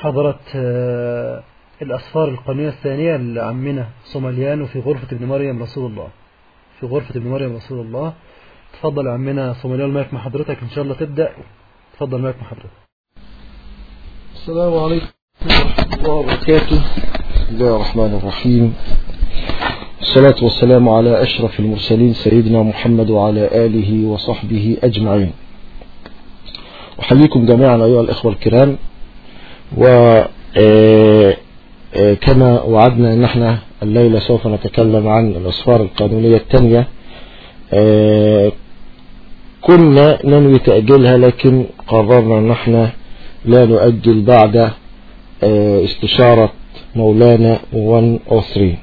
محاضرة آه، الأسفار القانونية الثانية لعمنا صوماليانو في غرفة ابن مريم رسول الله في غرفة ابن مريم رسول الله تفضل يا عمنا صوماليانو المايك مع حضرتك إن شاء الله تبدأ تفضل المايك مع حضرتك السلام عليكم ورحمة الله وبركاته بسم الله الرحمن الرحيم الصلاة والسلام على أشرف المرسلين سيدنا محمد وعلى آله وصحبه أجمعين أحييكم جميعا أيها الإخوة الكرام وكما وعدنا أن احنا الليلة سوف نتكلم عن الأسفار القانونية الثانية كنا ننوي تأجيلها لكن قررنا أن احنا لا نؤجل بعد استشارة مولانا 103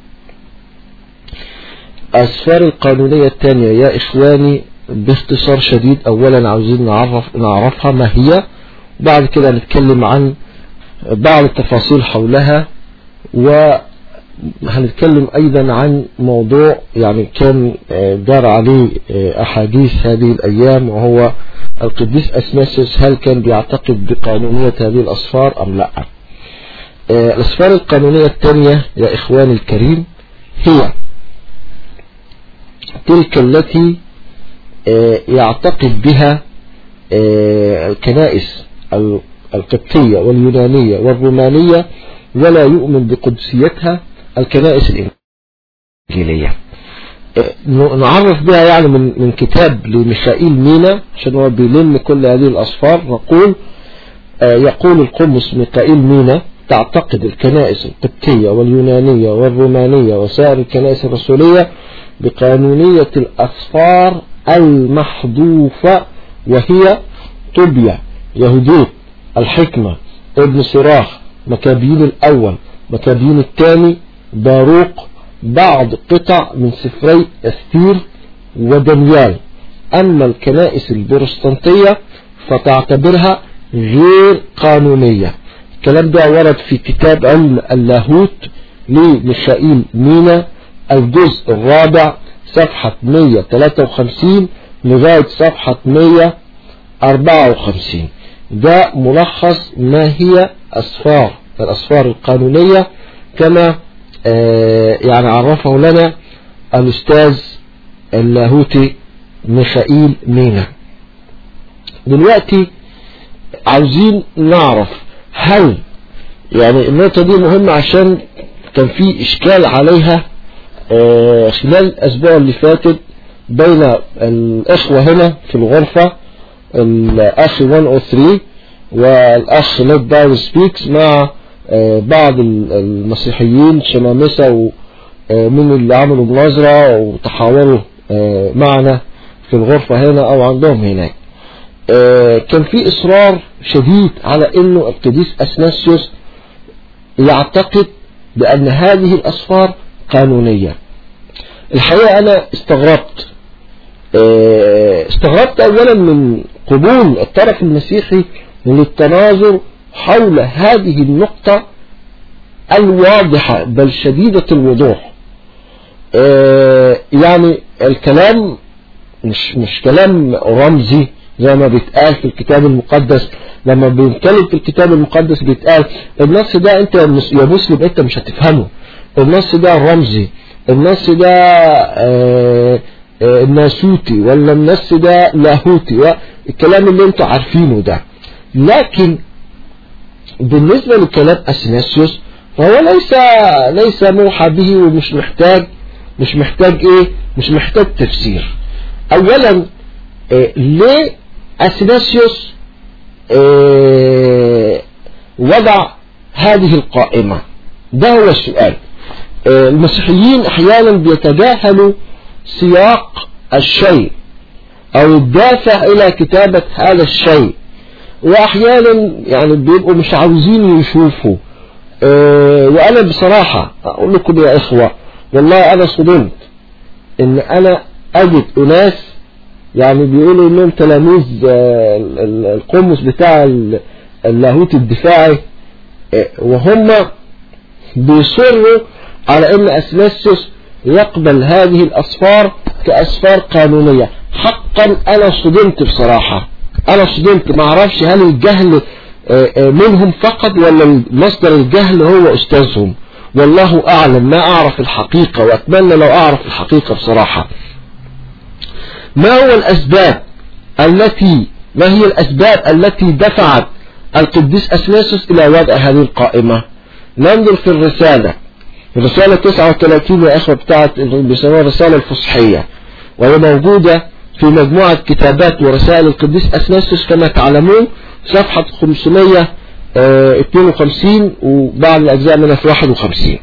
أسفار القانونية الثانية يا إخواني باختصار شديد أولا عاوزين نعرف نعرفها ما هي بعد كده نتكلم عن بعض التفاصيل حولها وهنتكلم أيضا عن موضوع يعني كان دار عليه أحاديث هذه الأيام وهو القديس أثناسيوس هل كان بيعتقد بقانونية هذه الأسفار أم لا الأسفار القانونية الثانية يا إخواني الكريم هي تلك التي يعتقد بها الكنائس القبطية واليونانية والرومانية ولا يؤمن بقدسيتها الكنائس الإنجيلية نعرف بها يعني من من كتاب لميخائيل مينا عشان هو بيلم كل هذه الأصفار نقول يقول القمص ميخائيل مينا تعتقد الكنائس القبطية واليونانية والرومانية وسائر الكنائس الرسولية بقانونية الأسفار المحذوفة وهي طوبيا يهوديت الحكمة ابن صراخ مكابين الأول مكابين الثاني باروق بعض قطع من سفري أستير ودانيال أما الكنائس البروستانتية فتعتبرها غير قانونية الكلام ده ورد في كتاب علم اللاهوت لميخائيل مينا الجزء الرابع صفحة 153 لغاية صفحة 154 ده ملخص ما هي أسفار الأسفار القانونية كما يعني عرفه لنا الأستاذ اللاهوتي ميخائيل مينا دلوقتي عاوزين نعرف هل يعني النقطة دي مهمة عشان كان في إشكال عليها خلال الأسبوع اللي فاتت بين الأخوة هنا في الغرفة الأخ 103 والأخ ليت داون سبيكس مع بعض المسيحيين شمامسة ومن اللي عملوا مناظرة وتحاوروا معنا في الغرفة هنا أو عندهم هناك كان في إصرار شديد على أنه القديس أثناسيوس يعتقد بأن هذه الأسفار قانونية الحقيقة أنا استغربت استغربت أولا من قبول الطرف المسيحي للتناظر حول هذه النقطة الواضحة بل شديدة الوضوح يعني الكلام مش, مش كلام رمزي زي ما بيتقال في الكتاب المقدس لما بنتكلم في الكتاب المقدس بيتقال النص ده انت يا مسلم انت مش هتفهمه النص ده رمزي النص ده آه آه ناسوتي ولا النص ده لاهوتي الكلام اللي انتوا عارفينه ده لكن بالنسبة لكلام أثناسيوس فهو ليس ليس موحى به ومش محتاج مش محتاج ايه مش محتاج تفسير اولا آه ليه أثناسيوس وضع هذه القائمة ده هو السؤال المسيحيين احيانا بيتجاهلوا سياق الشيء او الدافع الى كتابة هذا الشيء واحيانا يعني بيبقوا مش عاوزين يشوفوا أه وانا بصراحة اقول لكم يا اخوة والله انا صدمت ان انا اجد اناس يعني بيقولوا انهم تلاميذ القمص بتاع اللاهوت الدفاعي وهم بيصروا على ان اثناسيوس يقبل هذه الاسفار كاسفار قانونية حقا انا صدمت بصراحة انا صدمت ما اعرفش هل الجهل آه، آه، منهم فقط ولا مصدر الجهل هو أستاذهم والله أعلم ما أعرف الحقيقة وأتمنى لو أعرف الحقيقة بصراحة ما هو الأسباب التي ما هي الأسباب التي دفعت القديس أثناسوس إلى وضع هذه القائمة ننظر في الرسالة الرسالة 39 يا إخوة بتاعت بيسموها الرسالة الفصحية وهي موجودة في مجموعة كتابات ورسائل القديس أثناسوس كما تعلمون صفحة 552 وبعض الأجزاء منها في 51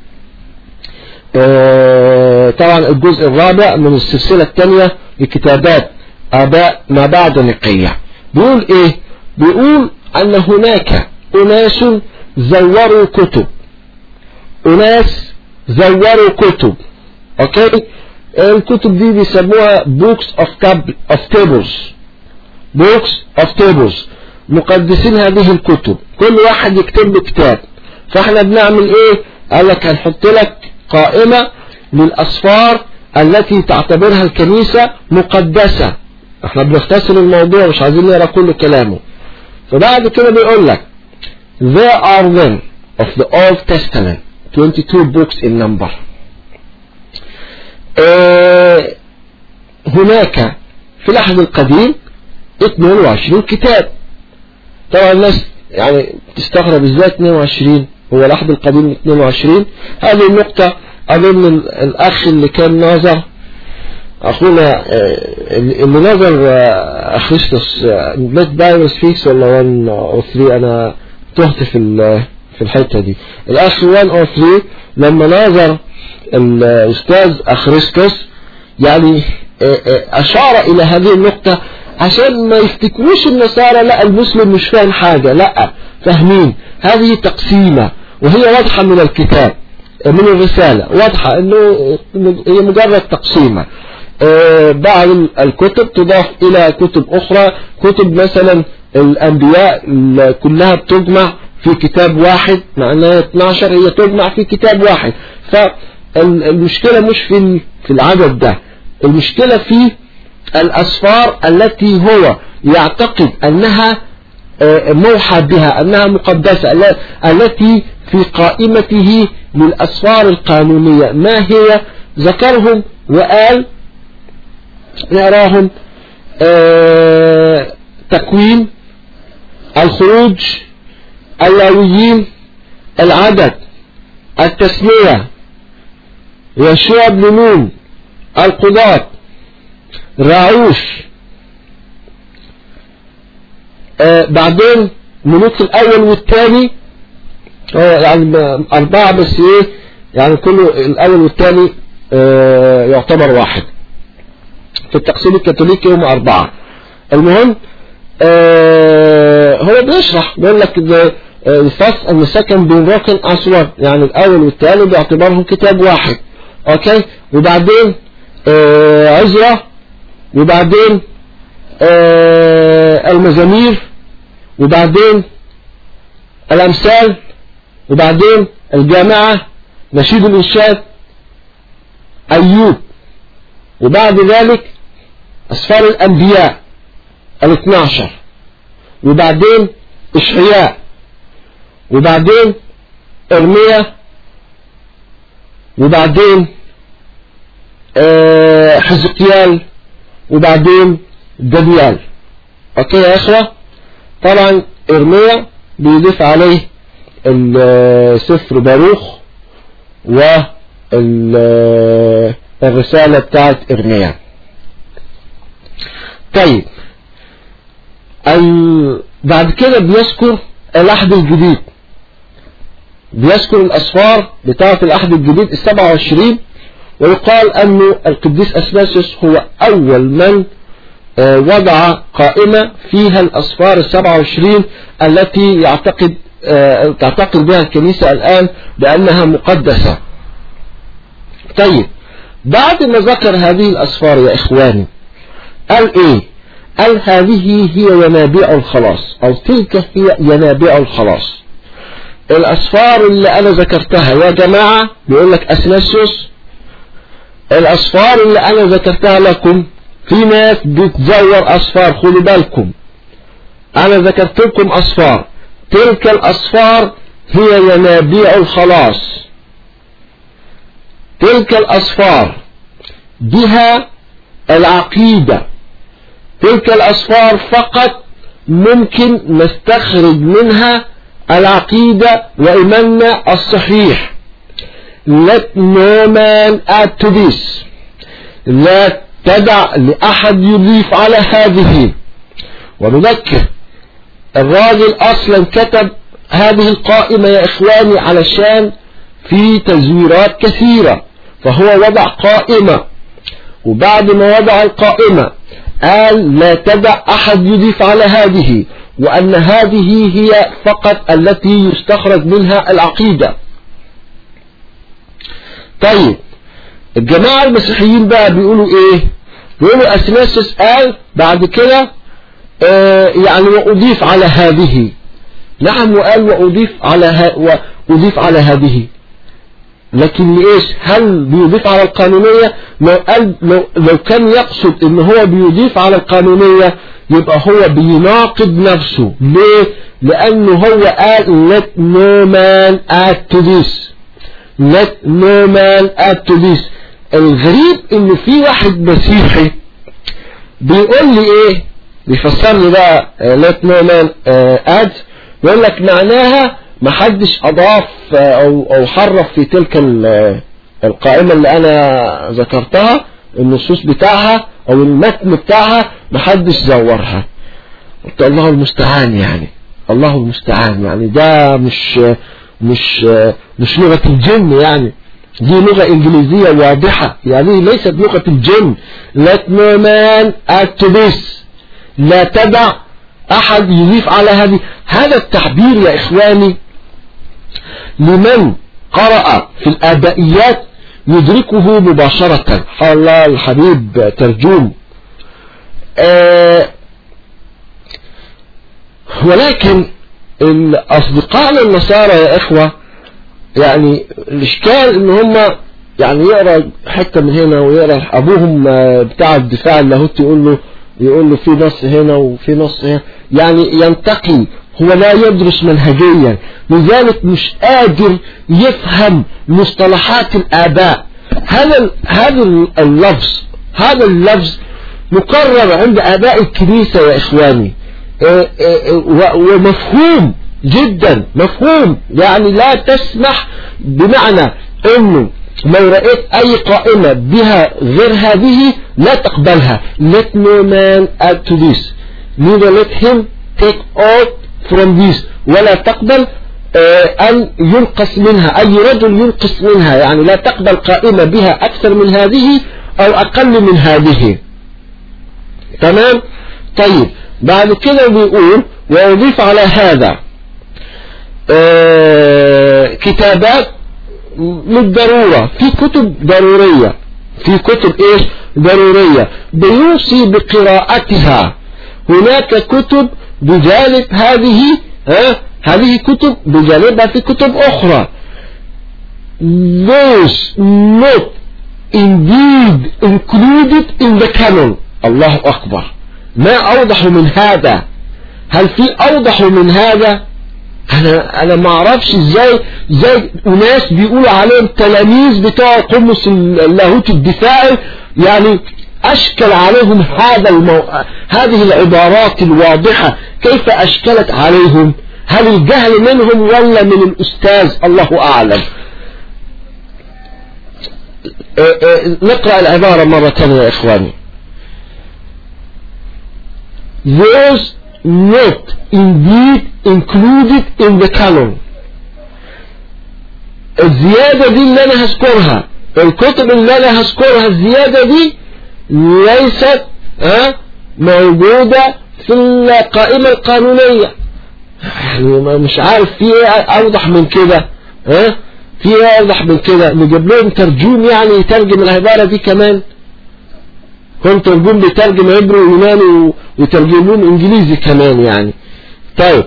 آه، طبعا الجزء الرابع من السلسلة الثانية لكتابات آباء ما بعد نقية بيقول إيه بيقول أن هناك أناس زوروا كتب أناس زوروا كتب أوكي الكتب دي بيسموها books of, tab of tables books of tables مقدسين هذه الكتب كل واحد يكتب له كتاب فاحنا بنعمل ايه قال لك هنحط لك قائمة للأسفار التي تعتبرها الكنيسة مقدسة احنا بنختصر الموضوع مش عايزين نقرا كل كلامه فبعد كده بيقول لك there are then of the Old Testament 22 books in number اه هناك في العهد القديم 22 كتاب طبعا الناس يعني تستغرب ازاي 22 هو العهد القديم 22 هذه النقطة أظن الأخ اللي كان ناظر أخونا اللي نظر أخريستوس مات بايروس فيكس ولا 1 أو 3 أنا تهت في في الحتة دي الأخ 1 أو 3 لما نظر الأستاذ أخريستوس يعني أشار إلى هذه النقطة عشان ما يفتكروش النصارى لا المسلم مش فاهم حاجة لا فاهمين هذه تقسيمة وهي واضحة من الكتاب من الرسالة واضحة انه هي مجرد تقسيمة بعض الكتب تضاف الى كتب اخرى كتب مثلا الانبياء كلها بتجمع في كتاب واحد مع انها 12 هي تجمع في كتاب واحد فالمشكلة مش في في العدد ده المشكلة في الأسفار التي هو يعتقد أنها موحى بها أنها مقدسة التي في قائمته للأسفار القانونية ما هي ذكرهم وقال نراهم تكوين الخروج اللاويين العدد التسمية يشوع بن نون القضاة راعوش آه بعدين ملوك الأول والثاني آه يعني أربعة بس إيه يعني كله الأول والثاني آه يعتبر واحد في التقسيم الكاثوليكي هم أربعة المهم آه هو بيشرح بيقول لك الفصل أن سكن بين ركن أسود يعني الأول والثاني باعتبارهم كتاب واحد أوكي وبعدين آه عزرة وبعدين آه المزامير وبعدين الأمثال وبعدين الجامعة نشيد الإنشاد أيوب وبعد ذلك أسفار الأنبياء الاثناشر وبعدين إشعياء وبعدين إرميا وبعدين آه حزقيال وبعدين دانيال اوكي يا اخوة طبعا ارميا بيضيف عليه سفر باروخ والرسالة بتاعت ارميا طيب بعد كده بيذكر العهد الجديد بيذكر الأسفار بتاعة العهد الجديد السبعة وعشرين ويقال أن القديس أثناسيوس هو أول من وضع قائمة فيها الأسفار السبعة وعشرين التي يعتقد تعتقد بها الكنيسة الآن بأنها مقدسة طيب بعد ما ذكر هذه الأسفار يا إخواني قال إيه قال هذه هي ينابيع الخلاص أو تلك هي ينابيع الخلاص الأسفار اللي أنا ذكرتها يا جماعة بيقول لك أثناسيوس الأسفار اللي أنا ذكرتها لكم في ناس بتزور أسفار خدوا بالكم أنا ذكرت لكم أسفار تلك الأصفار هي ينابيع الخلاص تلك الأصفار بها العقيدة تلك الأصفار فقط ممكن نستخرج منها العقيدة وإيماننا الصحيح let no man add to this لا تدع لأحد يضيف على هذه وبذكر الراجل أصلا كتب هذه القائمة يا إخواني علشان في تزويرات كثيرة فهو وضع قائمة وبعد ما وضع القائمة قال لا تدع أحد يضيف على هذه وأن هذه هي فقط التي يستخرج منها العقيدة طيب الجماعة المسيحيين بقى بيقولوا ايه بيقولوا أثناسس قال بعد كده آه يعني وأضيف على هذه نعم وقال وأضيف على ها وأضيف على هذه لكن لإيش هل بيضيف على القانونية لو, قال لو, لو كان يقصد ان هو بيضيف على القانونية يبقى هو بيناقض نفسه ليه لانه هو قال let no man add to this let no man add to this الغريب ان في واحد مسيحي بيقول لي ايه بيفسر لي بقى let no man add يقول لك معناها ما حدش اضاف او او حرف في تلك القائمة اللي انا ذكرتها النصوص بتاعها او المتن بتاعها ما حدش زورها قلت الله المستعان يعني الله المستعان يعني ده مش مش مش لغة الجن يعني دي لغة انجليزية واضحة يعني ليست لغة الجن let no man add to this لا تدع احد يضيف على هذه هذا التعبير يا اخواني لمن قرأ في الآبائيات يدركه مباشرة الله الحبيب ترجم آه ولكن أصدقائنا النصارى يا إخوة يعني الإشكال إن هم يعني يقرأ حتة من هنا ويقرأ أبوهم بتاع الدفاع اللاهوتي يقول له يقول له في نص هنا وفي نص هنا يعني ينتقي هو لا يدرس منهجيا لذلك مش قادر يفهم مصطلحات الآباء هذا هذا اللفظ هذا اللفظ مكرر عند آباء الكنيسة يا إخواني ومفهوم جدا مفهوم يعني لا تسمح بمعنى انه لو رأيت اي قائمة بها غير هذه لا تقبلها let no man add to this neither let him take out from this ولا تقبل أن ينقص منها أي رجل ينقص منها يعني لا تقبل قائمة بها أكثر من هذه أو أقل من هذه تمام طيب بعد كده بيقول وأضيف على هذا كتابات للضرورة في كتب ضرورية في كتب ايش ضرورية بيوصي بقراءتها هناك كتب بجانب هذه ها هذه كتب بجانبها في كتب أخرى those not indeed included in the canon الله أكبر ما أوضح من هذا هل في أوضح من هذا أنا أنا ما أعرفش إزاي إزاي أناس بيقولوا عليهم تلاميذ بتوع قمص اللاهوت الدفاعي يعني أشكل عليهم هذا المو... هذه العبارات الواضحة كيف أشكلت عليهم هل الجهل منهم ولا من الأستاذ الله أعلم نقرأ العبارة مرة ثانية يا إخواني those not indeed included in the canon الزيادة دي اللي أنا هذكرها الكتب اللي أنا هذكرها الزيادة دي ليست ها موجودة في القائمة القانونية يعني مش عارف في ايه اوضح من كده ها في ايه اوضح من كده نجيب لهم ترجوم يعني يترجم العبارة دي كمان هم ترجم بيترجم عبري ويوناني ويترجمون انجليزي كمان يعني طيب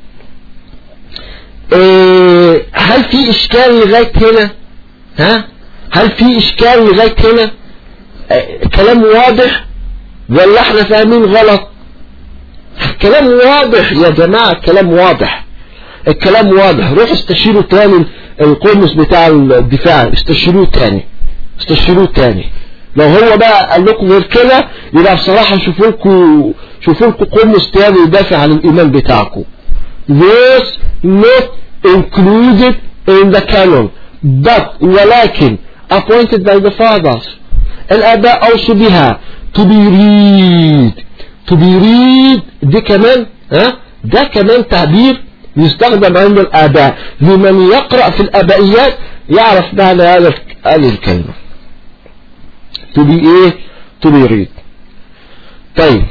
إيه هل في اشكال لغاية هنا ها هل في اشكال لغاية هنا إيه كلام واضح ولا احنا فاهمين غلط كلام واضح يا جماعة كلام واضح الكلام واضح روح استشيروا تاني القرمس بتاع الدفاع استشيروه تاني استشيروه تاني لو هو بقى قال لكم غير كده يبقى بصراحة شوفوا لكم شوفوا لكم قرمس تاني يدافع عن الإيمان بتاعكم this not included in the canon but ولكن appointed by the fathers الآباء أوصوا بها to be read to be read دي كمان ها ده كمان تعبير يستخدم عند الآباء لمن يقرأ في الآبائيات يعرف معنى هذا هذه الكلمة to be ايه to be read طيب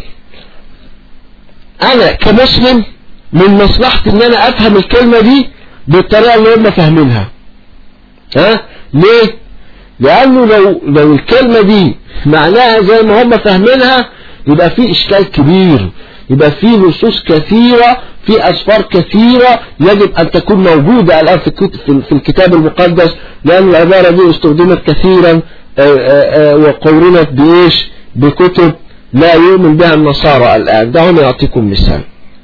أنا كمسلم من مصلحتي ان انا افهم الكلمة دي بالطريقة اللي هم فاهمينها ها ليه لانه لو لو الكلمة دي معناها زي ما هم فاهمينها يبقى في اشكال كبير يبقى في نصوص كثيرة في اسفار كثيرة يجب ان تكون موجودة الان في في الكتاب المقدس لان العبارة دي استخدمت كثيرا وقورنت بايش بكتب لا يؤمن بها النصارى الان دعوني اعطيكم مثال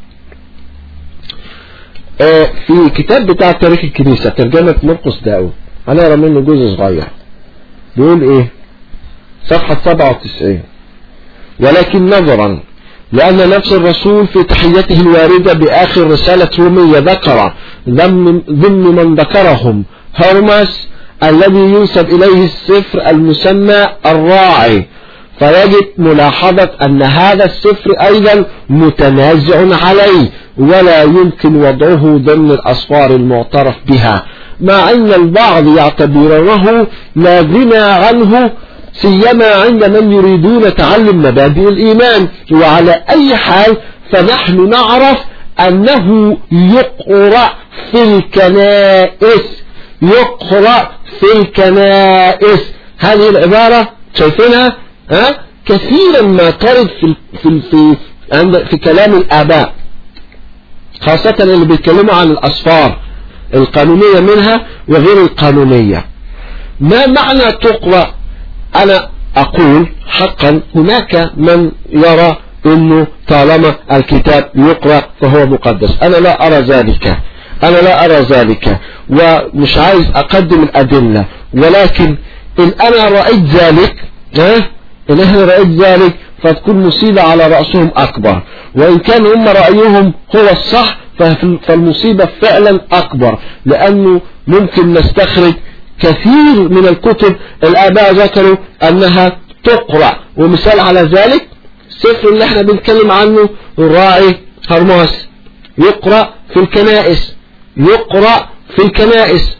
في كتاب بتاع تاريخ الكنيسة ترجمة مرقس داود هنقرا منه جزء صغير بيقول ايه صفحة 97 ولكن نظرا لأن نفس الرسول في تحيته الواردة بآخر رسالة رومية ذكر ضمن من ذكرهم هرمس الذي ينسب إليه السفر المسمى الراعي فيجب ملاحظة أن هذا السفر أيضا متنازع عليه ولا يمكن وضعه ضمن الأسفار المعترف بها مع أن البعض يعتبرونه لا غنى عنه سيما عند من يريدون تعلم مبادئ الإيمان وعلى أي حال فنحن نعرف أنه يقرأ في الكنائس يقرأ في الكنائس هذه العبارة شايفينها ها كثيرا ما ترد في في في عند في كلام الآباء خاصة اللي بيتكلموا عن الأسفار القانونية منها وغير القانونية ما معنى تقرأ أنا أقول حقا هناك من يرى أنه طالما الكتاب يقرأ فهو مقدس أنا لا أرى ذلك أنا لا أرى ذلك ومش عايز أقدم الأدلة ولكن إن أنا رأيت ذلك ها إن أنا رأيت ذلك فتكون مصيبة على رأسهم أكبر وإن كان هم رأيهم هو الصح فالمصيبة فعلا أكبر لأنه ممكن نستخرج كثير من الكتب الآباء ذكروا أنها تقرأ ومثال على ذلك السفر اللي احنا بنتكلم عنه الراعي هرماس يقرأ في الكنائس يقرأ في الكنائس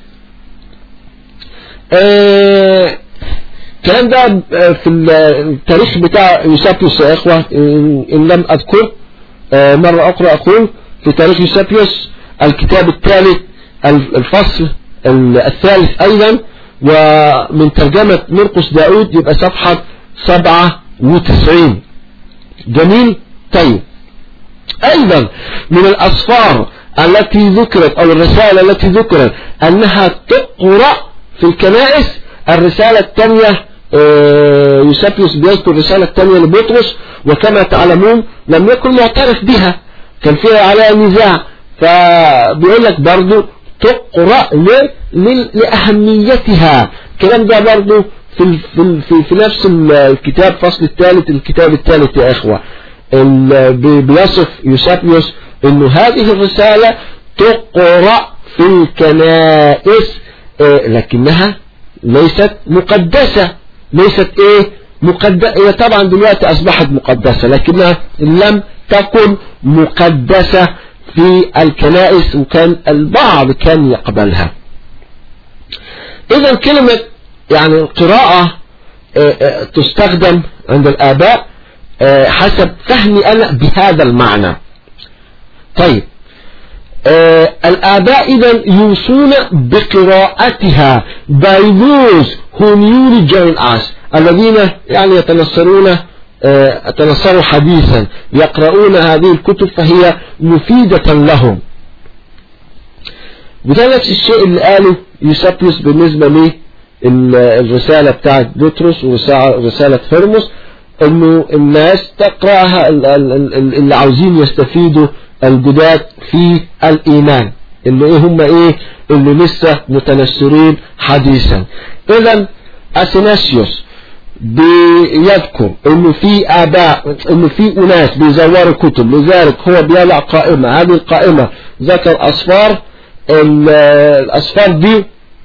آه الكلام ده في التاريخ بتاع يوسابيوس يا إخوة إن لم أذكر آه مرة أخرى أقول في تاريخ يوسابيوس الكتاب الثالث الفصل الثالث أيضا ومن ترجمة مرقس داود يبقى صفحة 97 جميل طيب أيضا من الأسفار التي ذكرت أو الرسالة التي ذكرت أنها تقرأ في الكنائس الرسالة الثانية يوسابيوس بيذكر الرسالة الثانية لبطرس وكما تعلمون لم يكن معترف بها كان فيها عليها نزاع فبيقول لك برضو تقرأ لأهميتها الكلام ده برضو في, في, في, في نفس الكتاب فصل الثالث الكتاب الثالث يا إخوة بيصف يوسابيوس انه هذه الرسالة تقرأ في الكنائس لكنها ليست مقدسة ليست ايه مقدسة هي طبعا دلوقتي اصبحت مقدسة لكنها لم تكن مقدسة في الكنائس وكان البعض كان يقبلها اذا كلمة يعني القراءة تستخدم عند الاباء حسب فهمي انا بهذا المعنى طيب آه الآباء إذا يوصون بقراءتها by those who newly join us الذين يعني يتنصرون آه تنصروا حديثا يقرؤون هذه الكتب فهي مفيدة لهم وده نفس الشيء اللي قاله يوسابيوس بالنسبة لي الرسالة بتاعت بطرس ورسالة هرمس انه الناس تقرأها اللي عاوزين يستفيدوا الجداد في الإيمان اللي ايه هم ايه اللي لسه متنسرين حديثا اذا اثناسيوس بيذكر انه في اباء انه في اناس بيزوروا كتب لذلك هو بيضع قائمة هذه القائمة ذكر اصفار الاصفار دي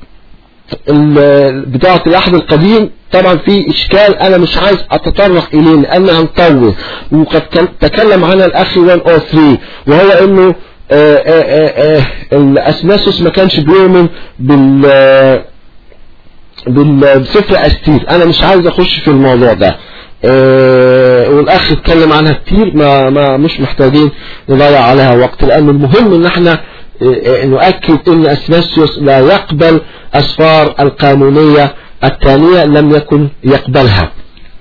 بتاعة العهد القديم طبعا في اشكال انا مش عايز اتطرق اليه لانها هنطول وقد تكلم عنها الاخ 103 وهو انه الاسناسوس ما كانش بيؤمن بال بسفر استير انا مش عايز اخش في الموضوع ده أه والاخ اتكلم عنها كتير ما, ما مش محتاجين نضيع عليها وقت لان المهم ان احنا أه نؤكد ان اثناسيوس لا يقبل اسفار القانونية الثانية لم يكن يقبلها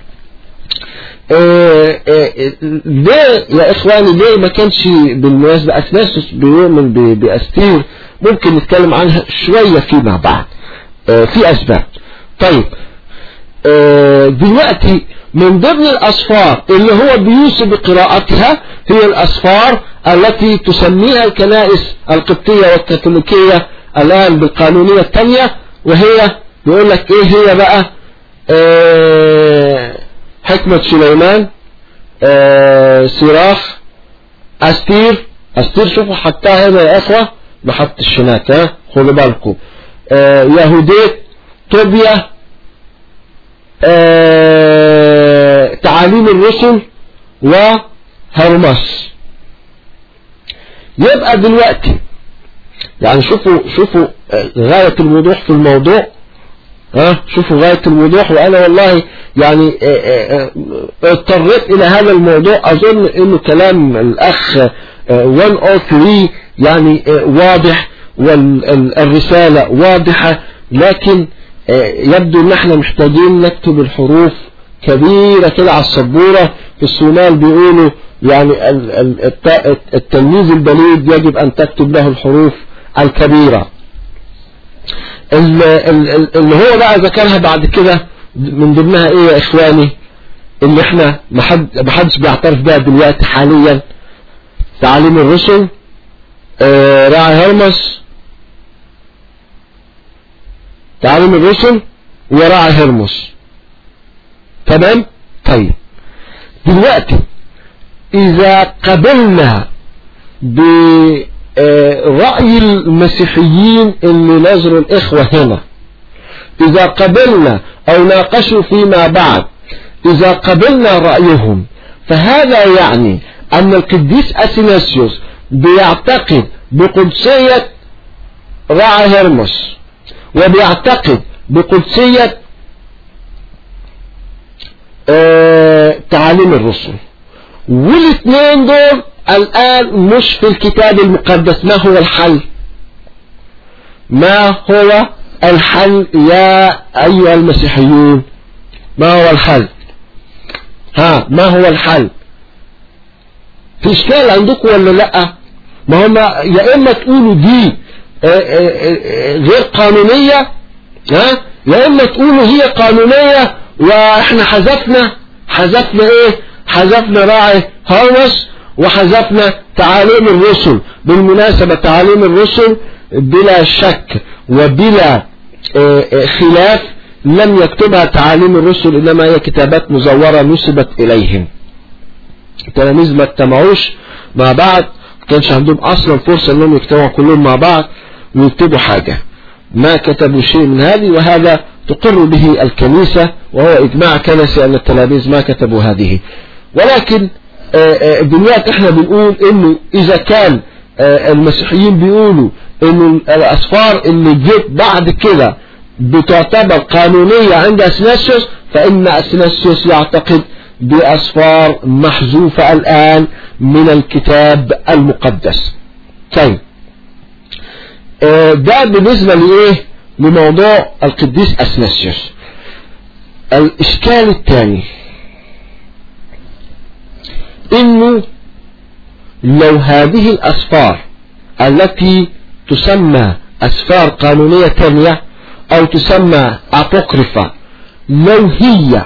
أه ليه يا اخواني ليه ما كانش بالمناسبة اثناسيوس بيؤمن باستير ممكن نتكلم عنها شوية فيما بعد في أسباب طيب دلوقتي من ضمن الأصفار اللي هو بيوصي بقراءتها هي الأصفار التي تسميها الكنائس القبطية والكاثوليكية الآن بالقانونية الثانية وهي بيقول لك إيه هي بقى حكمة سليمان سراخ أستير أستير شوفوا حتى هنا يا أخوة بحط الشنات ها خدوا بالكم آه يهوديت طوبيا آه تعاليم الرسل وهرمس يبقى دلوقتي يعني شوفوا شوفوا غاية الوضوح في الموضوع ها شوفوا غاية الوضوح وانا والله يعني اضطريت الى هذا الموضوع اظن انه كلام الاخ 103 يعني واضح والرسالة واضحة لكن يبدو ان احنا محتاجين نكتب الحروف كبيرة كده على السبورة في الصومال بيقولوا يعني التلميذ البليد يجب ان تكتب له الحروف الكبيرة اللي هو بقى ذكرها بعد كده من ضمنها ايه يا اخواني اللي احنا ما حدش بيعترف بها دلوقتي حاليا تعاليم الرسل آه راعي هرمس تعاليم الرسل وراعي هرمس تمام طيب دلوقتي اذا قبلنا برأي المسيحيين اللي نظروا الاخوة هنا اذا قبلنا او ناقشوا فيما بعد اذا قبلنا رأيهم فهذا يعني ان القديس اثناسيوس بيعتقد بقدسية راعي هرمس وبيعتقد بقدسية آه تعاليم الرسل والاثنين دول الآن مش في الكتاب المقدس ما هو الحل ما هو الحل يا أيها المسيحيون ما هو الحل ها ما هو الحل في اشكال عندكم ولا لا ما هم يا اما تقولوا دي غير قانونية ها يا اما تقولوا هي قانونية واحنا حذفنا حذفنا ايه حذفنا راعي هرمس وحذفنا تعاليم الرسل بالمناسبة تعاليم الرسل بلا شك وبلا خلاف لم يكتبها تعاليم الرسل انما هي كتابات مزورة نسبت اليهم التلاميذ ما اجتمعوش مع بعض ما كانش عندهم اصلا فرصة انهم يجتمعوا كلهم مع بعض ويكتبوا حاجة ما كتبوا شيء من هذه وهذا تقر به الكنيسة وهو اجماع كنسي ان التلاميذ ما كتبوا هذه ولكن دلوقتي احنا بنقول انه اذا كان المسيحيين بيقولوا انه الاسفار اللي جت بعد كده بتعتبر قانونية عند اثناسيوس فان اثناسيوس يعتقد بأصفار محذوفة الآن من الكتاب المقدس طيب ده بالنسبة لإيه لموضوع القديس أثناسيوس الإشكال الثاني إنه لو هذه الأسفار التي تسمى أسفار قانونية ثانية أو تسمى أبوكريفا لو هي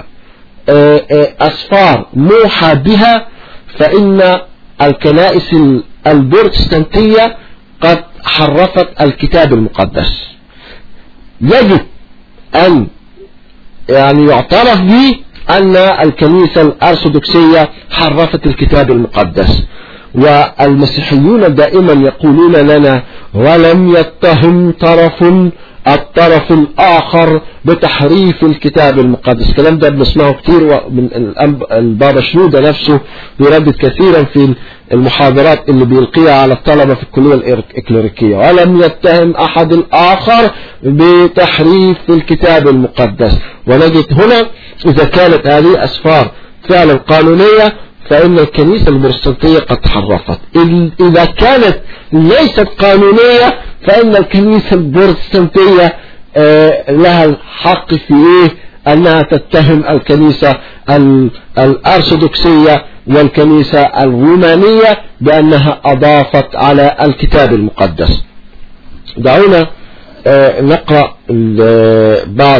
أسفار موحى بها فإن الكنائس البروتستانتية قد حرفت الكتاب المقدس يجب أن يعني يعترف به أن الكنيسة الأرثوذكسية حرفت الكتاب المقدس والمسيحيون دائما يقولون لنا ولم يتهم طرف الطرف الآخر بتحريف الكتاب المقدس الكلام ده بنسمعه كتير من البابا شنودة نفسه بيردد كثيرا في المحاضرات اللي بيلقيها على الطلبة في الكلية الإكليريكية ولم يتهم أحد الآخر بتحريف الكتاب المقدس ونجد هنا إذا كانت هذه أسفار فعلا قانونية فإن الكنيسة البروتستانتية قد تحرفت إذا كانت ليست قانونية فإن الكنيسة البروتستانتية لها الحق في إيه أنها تتهم الكنيسة الأرثوذكسية والكنيسة الرومانية بأنها أضافت على الكتاب المقدس دعونا نقرأ بعض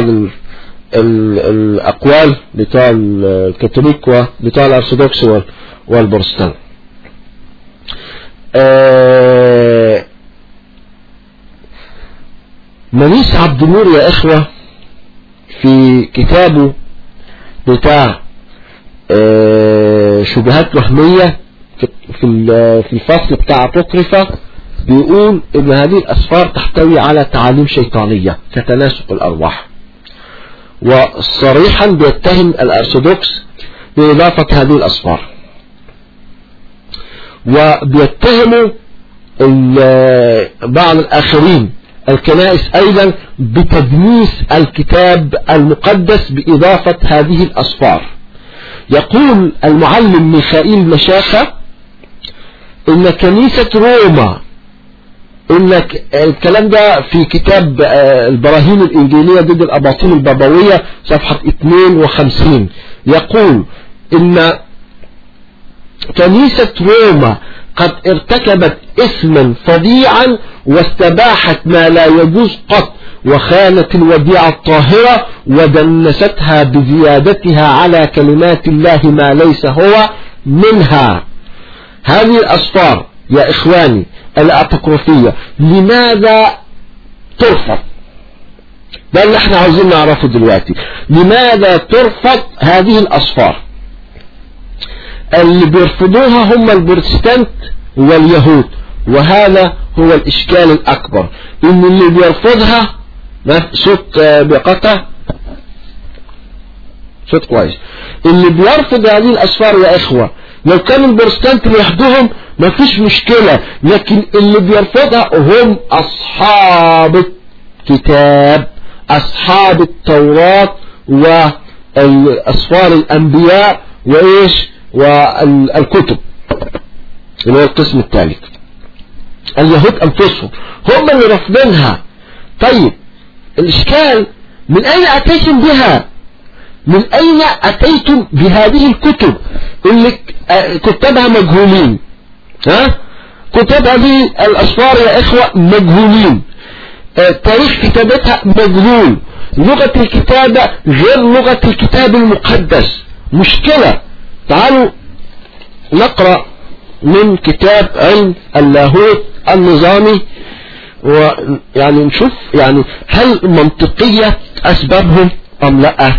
الأقوال بتاع الكاثوليك وبتاع الأرثوذكس والبروتستان منيس عبد النور يا إخوة في كتابه بتاع شبهات وهمية في الفصل بتاع أبوكريفا بيقول إن هذه الأسفار تحتوي على تعاليم شيطانية كتناسق الأرواح وصريحا بيتهم الأرثوذكس بإضافة هذه الأسفار وبيتهموا بعض الآخرين الكنائس أيضا بتدنيس الكتاب المقدس بإضافة هذه الأسفار يقول المعلم ميخائيل مشاخة إن كنيسة روما إن الكلام ده في كتاب البراهين الإنجيلية ضد الأباطيل البابوية صفحة 52 يقول إن كنيسة روما قد ارتكبت اسما فظيعا واستباحت ما لا يجوز قط وخانت الوديعة الطاهرة ودنستها بزيادتها على كلمات الله ما ليس هو منها هذه الأسفار يا إخواني الأبوكروفية لماذا ترفض ده اللي احنا عاوزين نعرفه دلوقتي لماذا ترفض هذه الأسفار اللي بيرفضوها هم البروتستانت واليهود وهذا هو الإشكال الأكبر إن اللي بيرفضها صوت بقطع صوت كويس اللي بيرفض هذه الأسفار يا إخوة لو كان البروتستانت لوحدهم ما فيش مشكلة لكن اللي بيرفضها هم أصحاب الكتاب أصحاب التوراة وأسفار الأنبياء وإيش والكتب اللي هو القسم الثالث اليهود أنفسهم هم اللي رافضينها طيب الإشكال من أين أتيتم بها من أين أتيتم بهذه الكتب اللي كتبها مجهولين ها كتب هذه الأسفار يا إخوة مجهولين تاريخ كتابتها مجهول لغة الكتابة غير لغة الكتاب المقدس مشكلة تعالوا نقرأ من كتاب علم اللاهوت النظامي ويعني نشوف يعني هل منطقية أسبابهم أم لا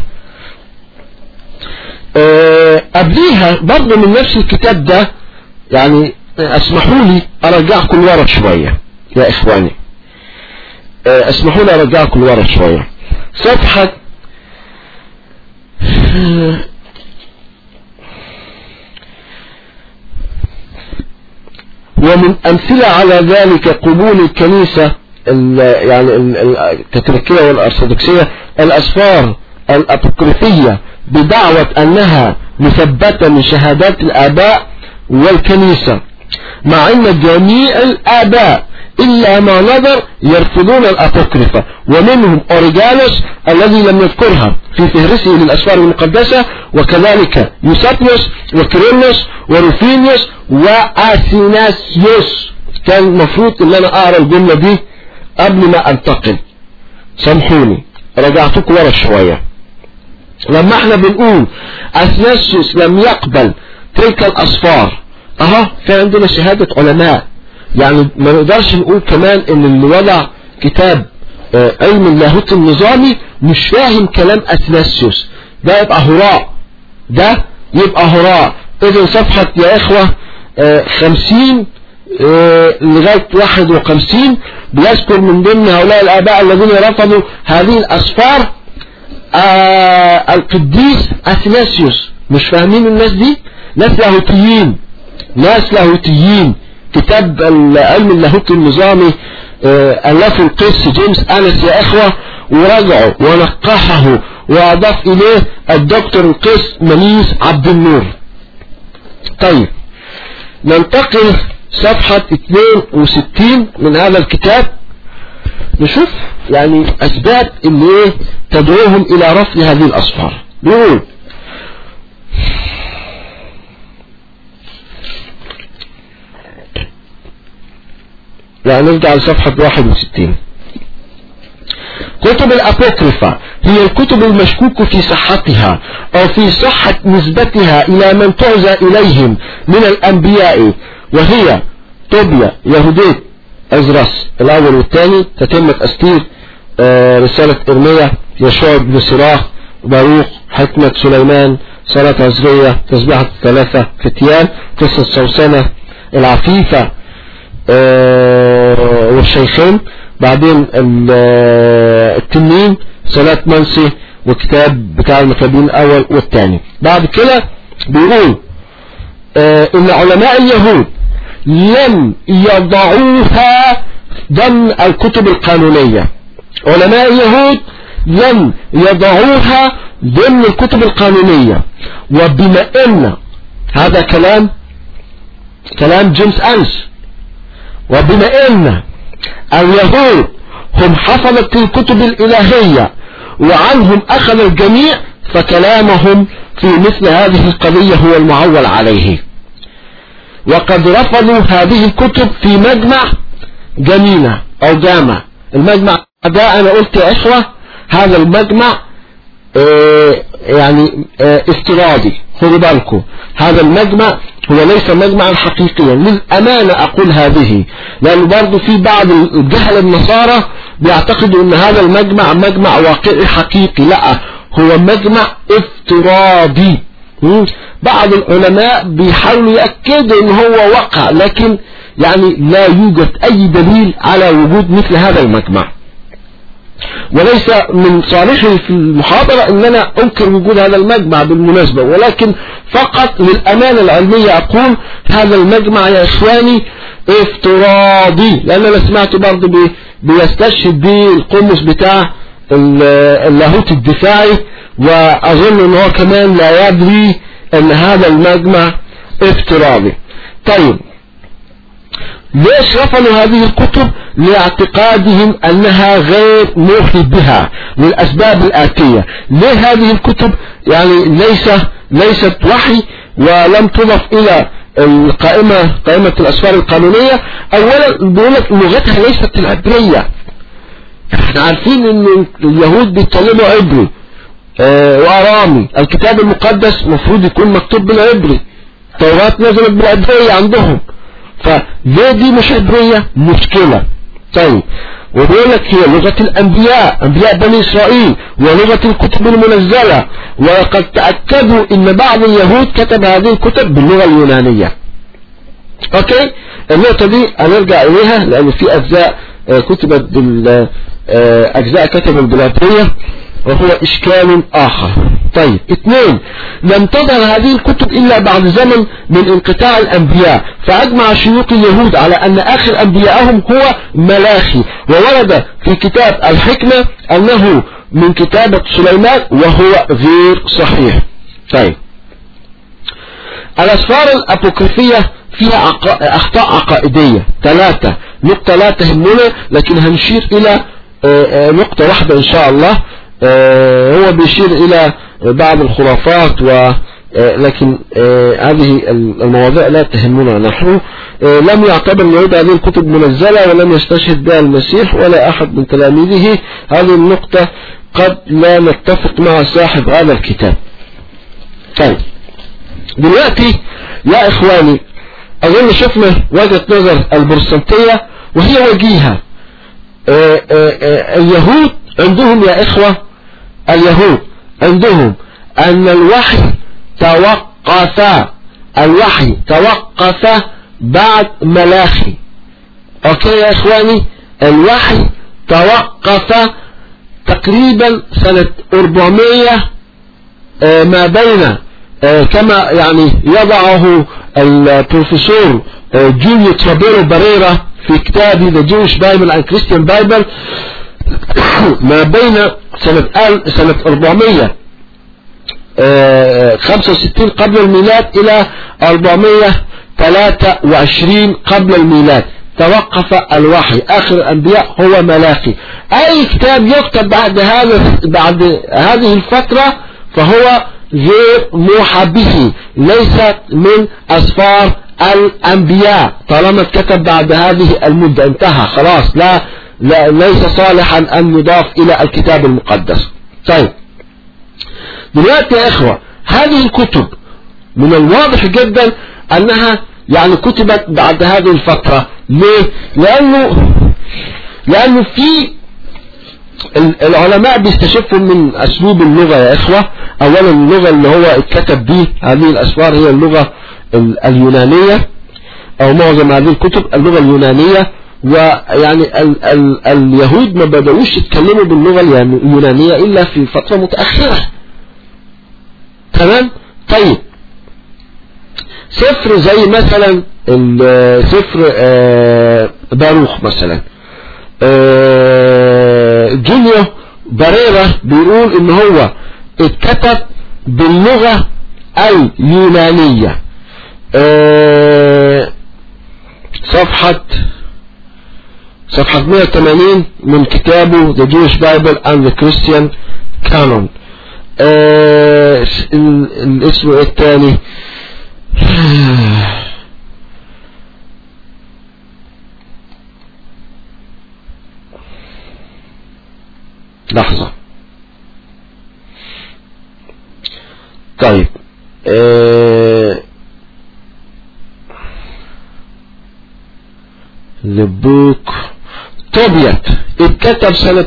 أه قبليها برضه من نفس الكتاب ده يعني اسمحوا لي ارجعكم لورا شوية يا اخواني أه اسمحوا لي ارجعكم لورا شوية صفحة ومن أمثلة على ذلك قبول الكنيسة يعني الكاثوليكية والأرثوذكسية الأسفار الأبوكريفية بدعوة أنها مثبتة من شهادات الآباء والكنيسة مع أن جميع الآباء إلا ما نظر يرفضون الأبوكريفة ومنهم أوريجانوس الذي لم يذكرها في فهرسه للأسفار المقدسة وكذلك يوسابيوس وكيرلس وروفينيوس وآسيناسيوس كان المفروض ان انا اقرا الجملة دي قبل ما انتقل سامحوني رجعتكم ورا شوية لما احنا بنقول اثناسيوس لم يقبل تلك الاسفار اهو في عندنا شهادة علماء يعني ما نقدرش نقول كمان ان اللي وضع كتاب آه، علم اللاهوت النظامي مش فاهم كلام اثناسيوس ده يبقى هراء ده يبقى هراء اذا صفحة يا اخوة آه، خمسين آه، لغاية واحد وخمسين بيذكر من ضمن هؤلاء الآباء الذين رفضوا هذه الأسفار آه، القديس أثناسيوس مش فاهمين الناس دي ناس لاهوتيين ناس لاهوتيين كتاب علم اللاهوت النظامي آه، ألفه القس جيمس أنس يا إخوة ورجعه ونقحه وأضاف إليه الدكتور القس منيس عبد النور طيب ننتقل صفحة 62 من هذا الكتاب نشوف يعني أسباب اللي إيه تدعوهم إلى رفض هذه الأصفار نقول لا نرجع لصفحة 61 كتب الأبوكريفة هي الكتب المشكوك في صحتها أو في صحة نسبتها إلى من تعزى إليهم من الأنبياء وهي طوبيا يهودية أزرس الأول والثاني تتمة أستير آه، رسالة إرميا يشوع بن سراخ باروخ حكمة سليمان صلاة عزرية تسبيحة الثلاثة فتيان قصة سوسنة العفيفة آه، والشيخين بعدين ال- آه، التنين صلاة منسي وكتاب بتاع المكابين الأول والثاني بعد كده بيقول آه، إن علماء اليهود لم يضعوها ضمن الكتب القانونية علماء اليهود لم يضعوها ضمن الكتب القانونية وبما ان هذا كلام كلام جيمس أنس وبما ان اليهود هم حفظة الكتب الإلهية وعنهم أخذ الجميع فكلامهم في مثل هذه القضية هو المعول عليه وقد رفضوا هذه الكتب في مجمع جميلة أو جامع المجمع ده أنا قلت يا إخوة هذا المجمع آه، يعني آه، افتراضي خدوا بالكم هذا المجمع هو ليس مجمعا حقيقيا للأمانة أقول هذه لأن برضو في بعض الجهل النصارى بيعتقدوا أن هذا المجمع مجمع واقعي حقيقي لا هو مجمع افتراضي مم. بعض العلماء بيحاولوا يأكدوا ان هو وقع لكن يعني لا يوجد اي دليل على وجود مثل هذا المجمع وليس من صالحي في المحاضرة ان انا انكر وجود هذا المجمع بالمناسبة ولكن فقط للامانة العلمية اقول هذا المجمع يا اخواني افتراضي لان انا سمعت برضه بي بيستشهد بالقمص بتاع ال- اللاهوت الدفاعي واظن ان هو كمان لا يدري ان هذا المجمع افتراضي طيب ليش رفضوا هذه الكتب لاعتقادهم انها غير موحي بها للاسباب الاتية ليه هذه الكتب يعني ليس ليست وحي ولم تضف الى القائمة قائمة الاسفار القانونية اولا بيقول لك لغتها ليست العبرية احنا عارفين ان اليهود بيتكلموا عبري آه، وارامي الكتاب المقدس مفروض يكون مكتوب بالعبري التوراة نزلت بالعبرية عندهم فليه دي مش عبرية مشكلة طيب وبيقول لك هي لغة الأنبياء أنبياء بني إسرائيل ولغة الكتب المنزلة وقد تأكدوا أن بعض اليهود كتب هذه الكتب باللغة اليونانية أوكي النقطة دي هنرجع إليها لأن في أجزاء آه، كتبت بال آه، أجزاء كتبت بالعبرية وهو إشكال آخر طيب اثنين لم تظهر هذه الكتب إلا بعد زمن من انقطاع الأنبياء فأجمع شيوخ اليهود على أن آخر أنبيائهم هو ملاخي وورد في كتاب الحكمة أنه من كتابة سليمان وهو غير صحيح طيب الأسفار الأبوكريفية فيها عق- أخطاء عقائدية ثلاثة نقطة لا تهمنا لكن هنشير إلى آه، آه، نقطة واحدة إن شاء الله آه، هو بيشير إلى بعض الخرافات و آه، لكن آه، هذه المواضيع لا تهمنا نحن آه، لم يعتبر اليهود هذه الكتب منزلة ولم يستشهد بها المسيح ولا أحد من تلاميذه هذه النقطة قد لا نتفق مع صاحب هذا الكتاب طيب دلوقتي يا إخواني أظن شفنا وجهة نظر البروتستانتية وهي وجيهة آه، آه، آه، اليهود عندهم يا إخوة اليهود عندهم أن الوحي توقف الوحي توقف بعد ملاخي أوكي يا إخواني الوحي توقف تقريبا سنة 400 آه، ما بين آه، كما يعني يضعه البروفيسور آه، جوليو ترابيرو بريرا في كتابه The Jewish Bible and Christian Bible ما بين سنة آل- سنة 465 قبل الميلاد إلى 423 قبل الميلاد توقف الوحي آخر الأنبياء هو ملاخي أي كتاب يكتب بعد هذا بعد هذه الفترة فهو غير موحى به ليس من أسفار الأنبياء طالما اتكتب بعد هذه المدة انتهى خلاص لا, لا ليس صالحا أن يضاف إلى الكتاب المقدس طيب دلوقتي يا إخوة هذه الكتب من الواضح جدا أنها يعني كتبت بعد هذه الفترة ليه؟ لأنه لأنه في ال- العلماء بيستشفوا من أسلوب اللغة يا إخوة أولا اللغة اللي هو اتكتب به هذه الأسفار هي اللغة ال- اليونانية أو معظم هذه الكتب اللغة اليونانية ويعني ال ال اليهود ما بدأوش يتكلموا باللغة اليان- اليونانية إلا في فترة متأخرة تمام طيب سفر زي مثلا ال- سفر آه، باروخ مثلا آه، جوليو باريرا بيقول ان هو اتكتب باللغة اليونانية آه، صفحة صفحة 180 من كتابه The Jewish Bible and the Christian Canon آه، ال- الاسم إيه الثاني لحظة طيب آه، لبوك توبيت اتكتب سنة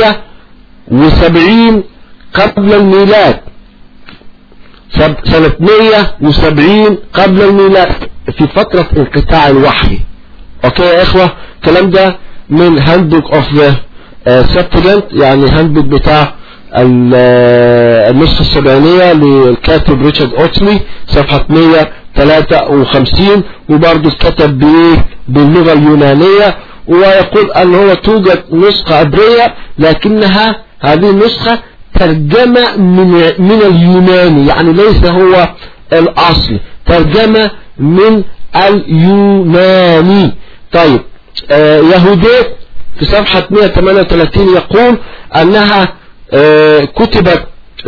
170 قبل الميلاد سب- سنة 170 قبل الميلاد في فترة انقطاع الوحي اوكي يا اخوة الكلام ده من هاندبوك اوف ذا سبتلنت يعني هاندبوك بتاع ال- آه، النسخة السبعينية للكاتب ريتشارد اوتلي صفحة 153 وبرضه اتكتب بايه باللغة اليونانية ويقول ان هو توجد نسخة عبرية لكنها هذه النسخة ترجمة من من اليوناني يعني ليس هو الأصل ترجمة من اليوناني طيب آه يهوديت في صفحة 138 يقول أنها آه كتبت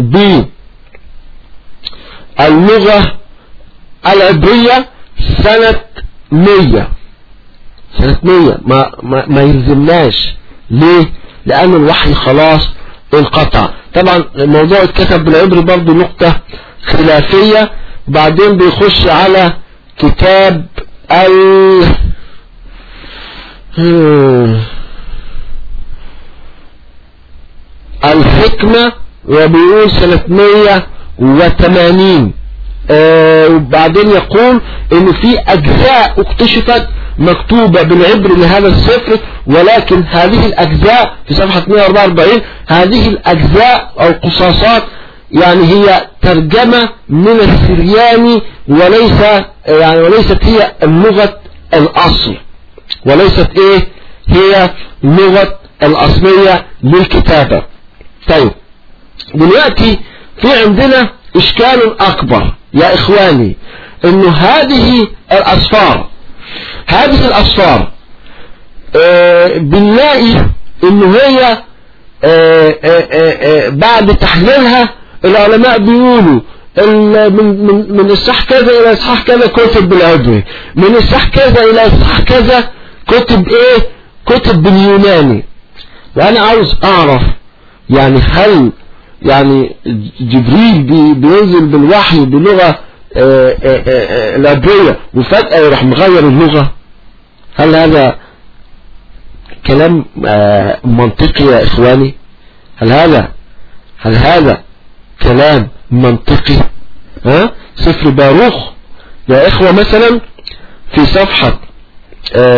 باللغة العبرية سنة 100 سنة 100 ما, ما, ما يلزمناش ليه لأن الوحي خلاص انقطع طبعا الموضوع اتكتب بالعبري برضو نقطة خلافية بعدين بيخش على كتاب ال هم. الحكمة وبيقول سنة 180 آه وبعدين يقول ان في اجزاء اكتشفت مكتوبة بالعبر لهذا السفر ولكن هذه الاجزاء في صفحة 144 هذه الاجزاء او قصاصات يعني هي ترجمة من السرياني وليس يعني وليست هي اللغة الاصل وليست ايه هي اللغة الاصلية للكتابة طيب دلوقتي في عندنا اشكال اكبر يا اخواني انه هذه الاصفار هذه الاصفار آه بنلاقي انه هي آه آه آه بعد تحليلها العلماء بيقولوا من من من الصح كذا الى اصحاح كذا كتب بالعبري من الصح كذا الى اصحاح كذا كتب ايه كتب باليوناني وانا عاوز اعرف يعني هل يعني جبريل بي بينزل بالوحي بلغة آه، آه، آه، العبرية وفجأة يروح مغير اللغة هل هذا كلام آه، منطقي يا إخواني هل هذا هل هذا كلام منطقي ها سفر باروخ يا إخوة مثلا في صفحة آه،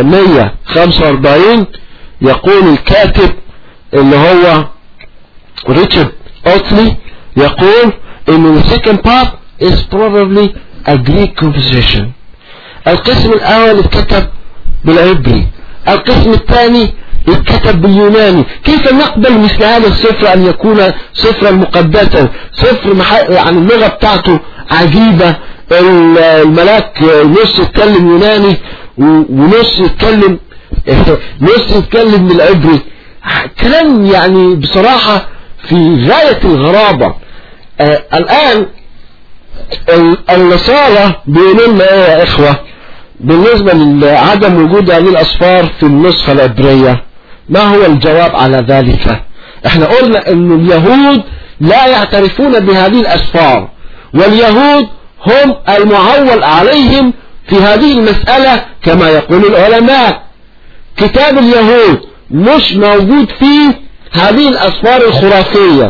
145 يقول الكاتب اللي هو ريتشارد اوتلي يقول ان the second part is probably a Greek composition القسم الاول اتكتب بالعبري القسم الثاني اتكتب باليوناني كيف نقبل مثل هذا السفر ان يكون سفرا مقدسا سفر مح- يعني اللغة بتاعته عجيبة ال- الملاك نص يتكلم يوناني و- ونص يتكلم نص يتكلم بالعبري كلام يعني بصراحة في غاية الغرابة آه الآن ال- النصارى بيقولوا لنا ايه يا اخوة بالنسبة لعدم وجود هذه الاصفار في النسخة العبرية ما هو الجواب على ذلك احنا قلنا ان اليهود لا يعترفون بهذه الاسفار واليهود هم المعول عليهم في هذه المسألة كما يقول العلماء كتاب اليهود مش موجود فيه هذه الاسفار الخرافية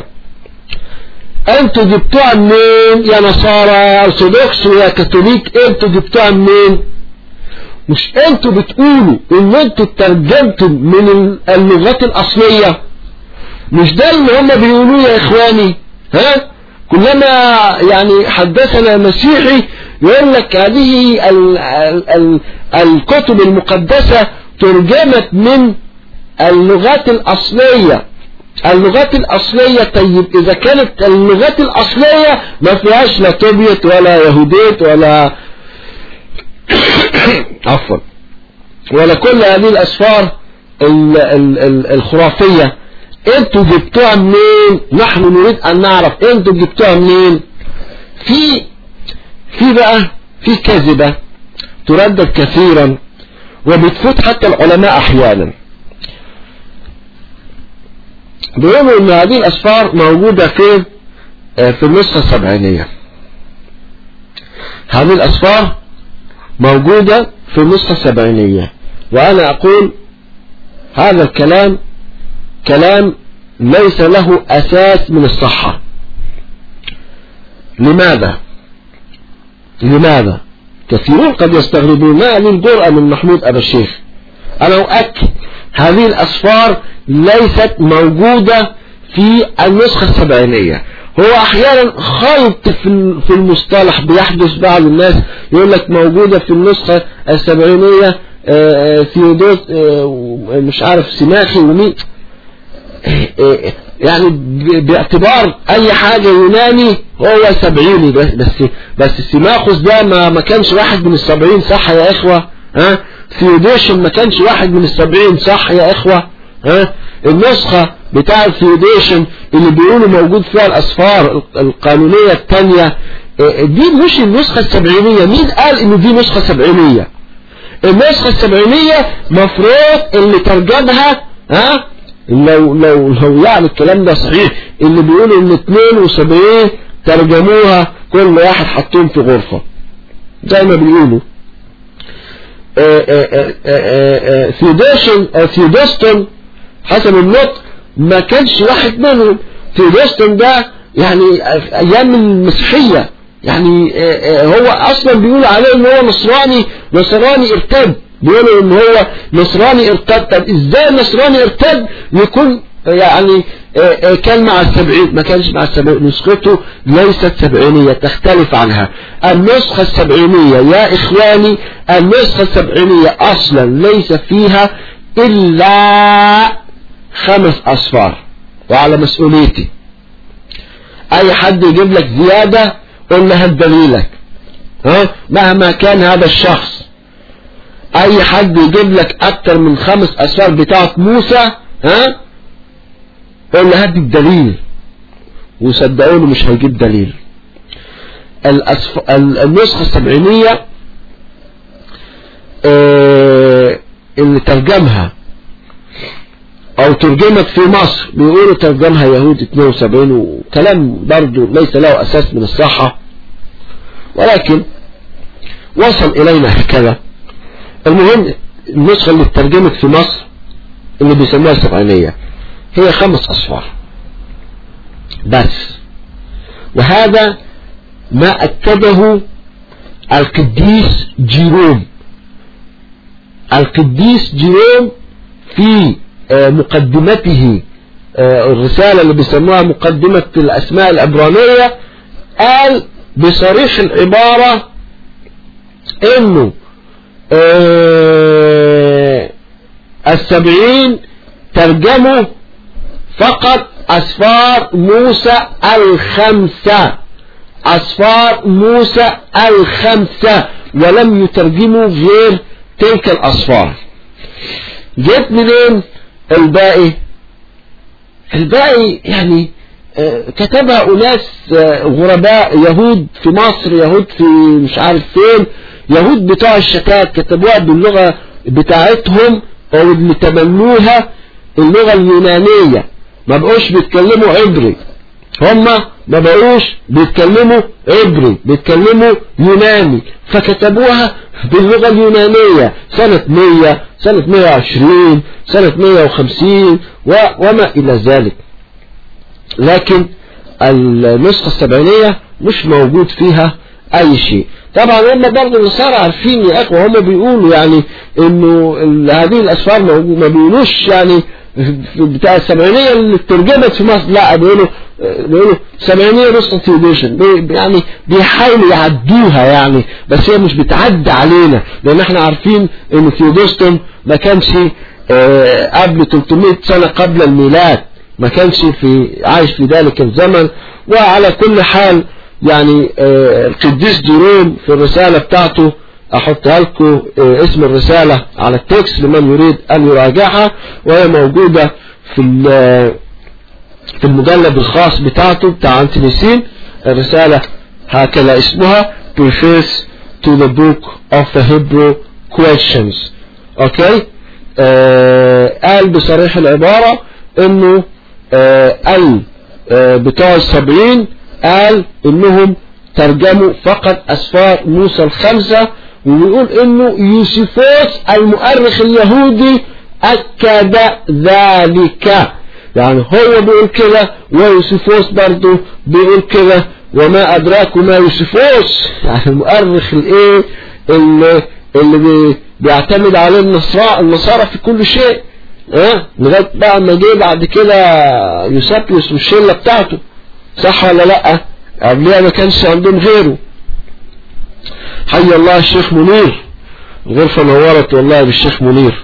انتوا جبتوها منين يا نصارى ارثوذكس ويا كاثوليك انتوا جبتوها منين مش انتوا بتقولوا ان انتوا ترجمتم من اللغات الاصلية مش ده اللي هم بيقولوه يا اخواني ها كلما يعني حدثنا مسيحي يقول لك هذه ال ال ال الكتب المقدسة ترجمت من اللغات الأصلية اللغات الأصلية طيب إذا كانت اللغات الأصلية ما فيهاش لا توبيت ولا يهوديت ولا عفوا ولا كل هذه الأسفار ال ال ال الخرافية انتوا جبتوها منين نحن نريد أن نعرف انتوا جبتوها منين في في بقى في كذبة تردد كثيرا وبتفوت حتى العلماء أحيانا بيقولوا ان هذه الاسفار موجودة في في النسخة السبعينية هذه الاسفار موجودة في النسخة السبعينية وانا اقول هذا الكلام كلام ليس له اساس من الصحة لماذا لماذا كثيرون قد يستغربون ما للجرأة من محمود أبا الشيخ أنا أؤكد هذه الأسفار ليست موجودة في النسخة السبعينية هو أحيانا خلط في في المصطلح بيحدث بعض الناس يقول لك موجودة في النسخة السبعينية ثيودوس مش عارف سماخي ومين يعني باعتبار اي حاجة يوناني هو سبعيني بس بس بس سيماخوس ده ما ما كانش واحد من السبعين صح يا اخوة ها ثيوديشن ما كانش واحد من السبعين صح يا اخوة ها النسخة بتاع الثيوديشن اللي بيقولوا موجود فيها الاسفار القانونية التانية دي مش النسخة السبعينية مين قال ان دي نسخة سبعينية النسخة السبعينية مفروض اللي ترجمها ها لو لو لو يعني الكلام ده صحيح اللي بيقولوا ان 72 ترجموها كل واحد حطهم في غرفة زي ما بيقولوا ثيودوشن ثيودوستون حسب النطق ما كانش واحد منهم ثيودوستون ده يعني ايام المسيحية يعني هو اصلا بيقولوا عليه ان هو نصراني نصراني ارتد بيقولوا ان هو نصراني ارتد طب ازاي النصراني ارتد يكون يعني كان مع السبعين ما كانش مع السبعين نسخته ليست سبعينية تختلف عنها النسخة السبعينية يا اخواني النسخة السبعينية اصلا ليس فيها الا خمس اصفار وعلى مسؤوليتي اي حد يجيب لك زيادة قل له دليلك ها مهما كان هذا الشخص اي حد يجيب لك اكتر من خمس اسفار بتاعت موسى ها قول له هات الدليل وصدقوني مش هيجيب دليل الأسف... النسخة السبعينية اه... اللي ترجمها او ترجمت في مصر بيقولوا ترجمها يهود 72 وكلام برضو ليس له اساس من الصحة ولكن وصل إلينا هكذا المهم النسخة اللي اترجمت في مصر اللي بيسموها السبعينية هي خمس أصفار بس وهذا ما أكده القديس جيروم القديس جيروم في مقدمته الرسالة اللي بيسموها مقدمة الأسماء العبرانية قال بصريح العبارة انه السبعين ترجموا فقط أسفار موسى الخمسة أسفار موسى الخمسة ولم يترجموا غير تلك الأسفار جت منين الباقي الباقي يعني كتبها أناس غرباء يهود في مصر يهود في مش عارف فين يهود بتوع الشتات كتبوها باللغة بتاعتهم أو اللي تبنوها اللغة اليونانية ما بقوش بيتكلموا عبري هما ما بقوش بيتكلموا عبري بيتكلموا يوناني فكتبوها باللغة اليونانية سنة 100 سنة 120 سنة 150 وما إلى ذلك لكن النسخة السبعينية مش موجود فيها أي شيء طبعا هم برضه النصارى عارفين يا اخوه هم بيقولوا يعني انه هذه الاسفار ما بيقولوش يعني بتاع السبعينية اللي ترجمت في مصر لا بيقولوا بيقولوا سبعينية نسخة ثيودوشن يعني بيحاولوا يعدوها يعني بس هي مش بتعدى علينا لان احنا عارفين ان ثيودوستون ما كانش قبل 300 سنة قبل الميلاد ما كانش في عايش في ذلك الزمن وعلى كل حال يعني القديس جيروم في الرسالة بتاعته احطها لكم اسم الرسالة على التكست لمن يريد ان يراجعها وهي موجودة في في المجلد الخاص بتاعته بتاع انتونيسين الرسالة هكذا اسمها Preface to the Book of the Hebrew Questions اوكي آه قال بصريح العبارة انه آه ال آه بتوع السبعين قال انهم ترجموا فقط اسفار موسى الخمسة وبيقول انه يوسفوس المؤرخ اليهودي اكد ذلك يعني هو بيقول كده ويوسفوس برضه بيقول كده وما ادراك ما يوسفوس يعني المؤرخ الايه اللي, اللي بي بيعتمد عليه النصارى النصارى في كل شيء اه لغايه بقى ما جه بعد كده يوسابيوس والشله بتاعته صح ولا لا قبلها ما كانش عندهم غيره حي الله الشيخ منير الغرفة نورت والله بالشيخ منير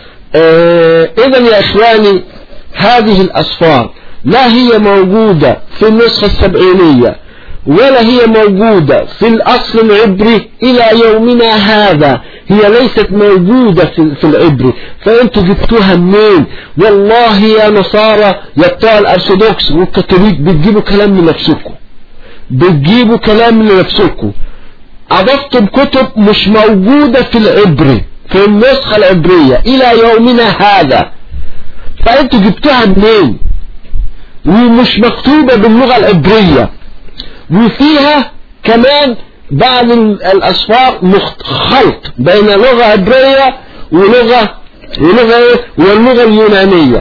آه اذا يا اخواني هذه الاسفار لا هي موجودة في النسخة السبعينية ولا هي موجودة في الاصل العبري الى يومنا هذا هي ليست موجودة في, في العبري فانتوا جبتوها منين والله يا نصارى يا بتوع الارثوذكس والكاثوليك بتجيبوا كلام من نفسكم بتجيبوا كلام من نفسكم أضفتم كتب مش موجودة في العبري في النسخة العبرية إلى يومنا هذا فأنتوا جبتوها منين ومش مكتوبة باللغة العبرية وفيها كمان بعض الأسفار خلط بين لغة عبرية ولغة ولغة ايه واللغة اليونانية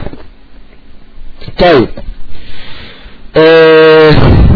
طيب آه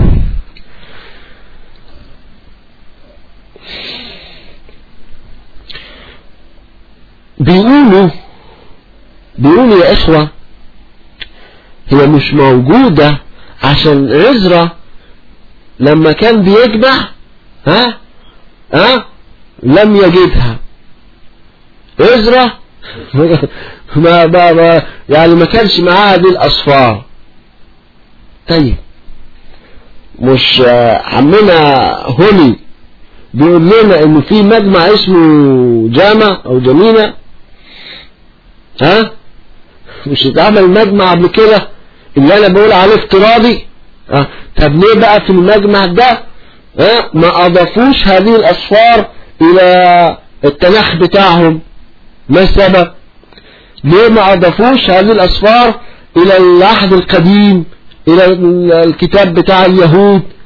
بيقولوا بيقولوا يا إخوة هي مش موجودة عشان عزرة لما كان بيجمع ها ها لم يجدها عزرة ما, ما, ما يعني ما كانش معاه هذه الأصفار طيب مش عمنا هولي بيقول لنا انه في مجمع اسمه جامع او جمينة ها مش اتعمل مجمع قبل كده اللي انا بقول عليه افتراضي ها طب ليه بقى في المجمع ده ها ما اضافوش هذه الاسفار الى التناخ بتاعهم ما السبب ليه ما اضافوش هذه الاسفار الى العهد القديم الى الكتاب بتاع اليهود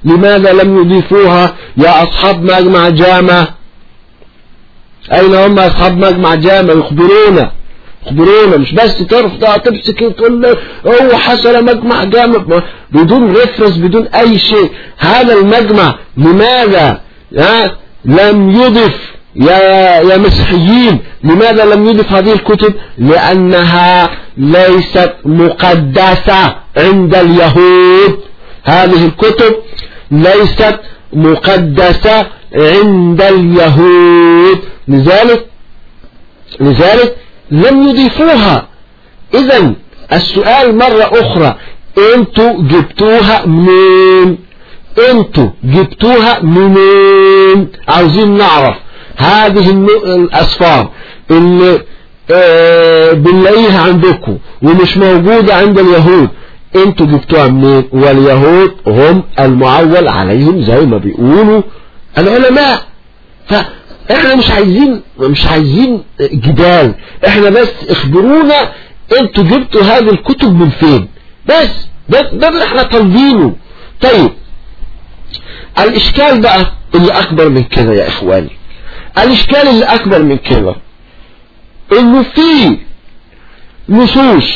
لماذا لم يضيفوها يا أصحاب مجمع جامع أين هم أصحاب مجمع جامع يخبرونا يخبرونا مش بس ترفض تمسك وتقول له هو حصل مجمع جامع بدون ريفرنس بدون أي شيء هذا المجمع لماذا ها لم يضف يا يا مسيحيين لماذا لم يضف هذه الكتب لأنها ليست مقدسة عند اليهود هذه الكتب ليست مقدسة عند اليهود لذلك لذلك لم يضيفوها إذا السؤال مرة أخرى أنتوا جبتوها منين أنتوا جبتوها منين عاوزين نعرف هذه الأسفار اللي آه بنلاقيها عندكم ومش موجودة عند اليهود انتوا جبتوها منين واليهود هم المعول عليهم زي ما بيقولوا العلماء فاحنا مش عايزين مش عايزين جدال احنا بس اخبرونا انتوا جبتوا هذه الكتب من فين بس ده, ده اللي احنا طالبينه طيب الاشكال بقى اللي اكبر من كده يا اخواني الاشكال اللي اكبر من كده انه في نصوص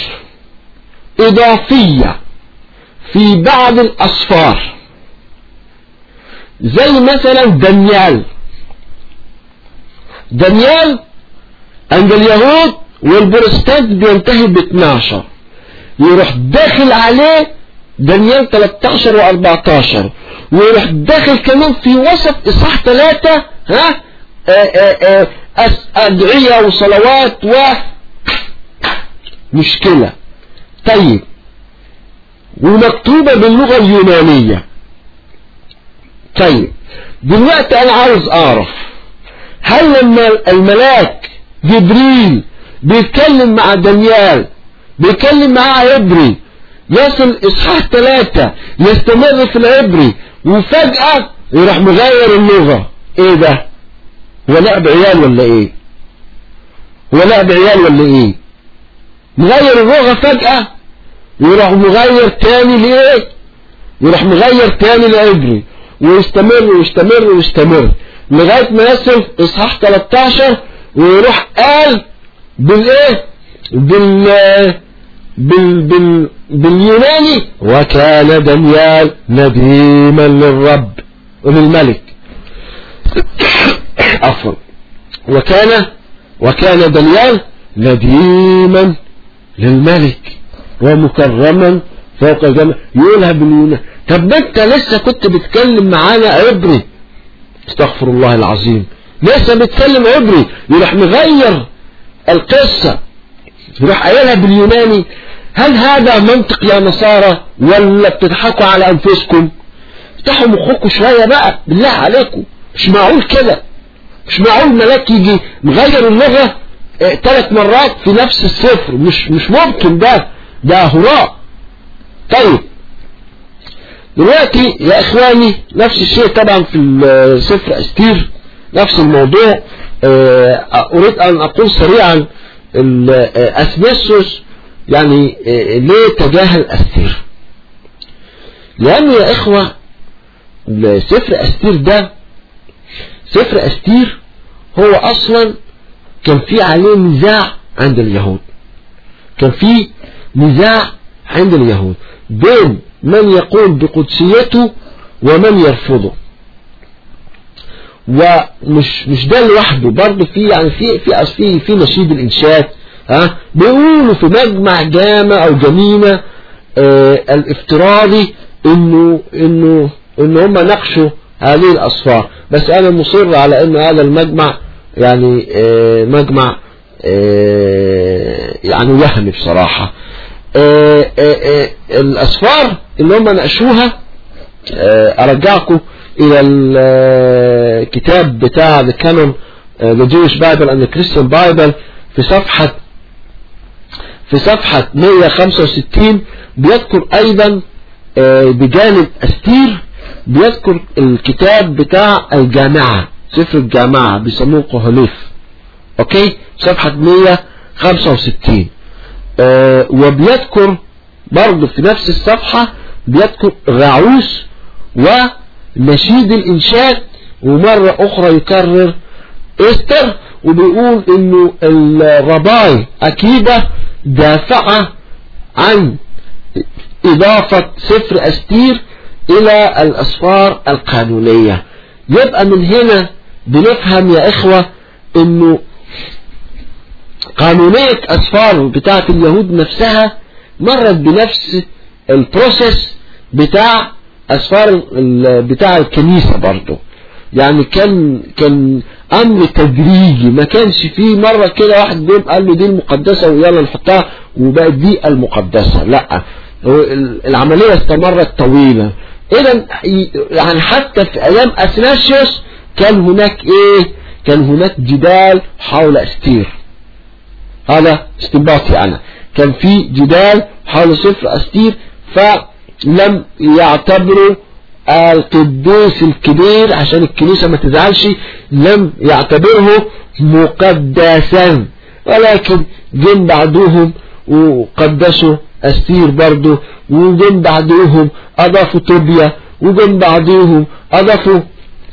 اضافية في بعض الاسفار زي مثلا دانيال دانيال عند اليهود والبروتستانت بينتهي ب 12 يروح داخل عليه دانيال 13 و14 ويروح داخل كمان في وسط اصحاح 3 ها آآ آآ أدعية وصلوات و مشكلة طيب ومكتوبة باللغة اليونانية طيب دلوقتي أنا عاوز أعرف هل لما الملاك جبريل بيتكلم مع دانيال بيتكلم معاه عبري يصل إصحاح ثلاثة يستمر في العبري وفجأة يروح مغير اللغة إيه ده؟ هو لعب عيال ولا إيه؟ هو لعب عيال ولا إيه؟ مغير اللغة فجأة يروح مغير تاني لإيه؟ يروح مغير تاني لعبري ويستمر ويستمر ويستمر لغاية ما يصل إصحاح 13 ويروح قال بالإيه؟ بال بال بال باليوناني وكان دانيال نديما للرب وللملك عفوا وكان وكان دانيال نديما للملك ومكرما فوق الجميع يقولها باليوناني طب ده انت لسه كنت بتكلم معانا عبري استغفر الله العظيم لسه بتكلم عبري يروح مغير القصة يروح قايلها باليوناني هل هذا منطق يا نصارى ولا بتضحكوا على انفسكم افتحوا مخكم شوية بقى بالله عليكم مش معقول كده مش معقول ملاك يجي مغير اللغة اه ثلاث مرات في نفس السفر مش مش ممكن ده ده هراء طيب دلوقتي يا اخواني نفس الشيء طبعا في سفر استير نفس الموضوع اه اريد ان اقول سريعا اثنسس يعني اه ليه تجاهل استير لان يا اخوة سفر استير ده سفر استير هو اصلا كان في عليه نزاع عند اليهود كان في نزاع عند اليهود بين من يقول بقدسيته ومن يرفضه ومش مش ده لوحده برضه في يعني في في في في نشيد الانشاد ها بيقولوا في مجمع جامع او جمينه آه الافتراضي انه انه ان هم ناقشوا هذه الاسفار بس انا مصر على ان هذا المجمع يعني آه مجمع آه يعني وهمي بصراحة آه الاسفار اللي هم ناقشوها ارجعكم الى الكتاب بتاع The Canon The Jewish Bible and the Christian Bible في صفحة في صفحة 165 بيذكر ايضا بجانب استير بيذكر الكتاب بتاع الجامعة سفر الجامعة بيسموه قهليف اوكي صفحة 165 آه وبيذكر برضه في نفس الصفحة بيذكر غاعوس نشيد الإنشاد ومرة أخرى يكرر إستر وبيقول إنه الرباي أكيدة دافعة عن إضافة سفر أستير إلى الأسفار القانونية يبقى من هنا بنفهم يا إخوة إنه قانونية أسفار بتاعة اليهود نفسها مرت بنفس البروسيس بتاع أسفار ال- بتاع الكنيسة برضه يعني كان كان أمر تدريجي ما كانش فيه مرة كده واحد جه قال له دي المقدسة ويلا نحطها وبقت دي المقدسة لا هو ال- العملية استمرت طويلة إذا يعني حتى في أيام أثناسيوس كان هناك إيه؟ كان هناك جدال حول أستير هذا استنباطي أنا كان في جدال حول سفر أستير فلم يعتبروا القدوس الكبير عشان الكنيسة ما تزعلش لم يعتبره مقدسا ولكن جم بعدهم وقدسوا أستير برضه وجم بعدهم أضافوا طوبيا وجم بعدهم أضافوا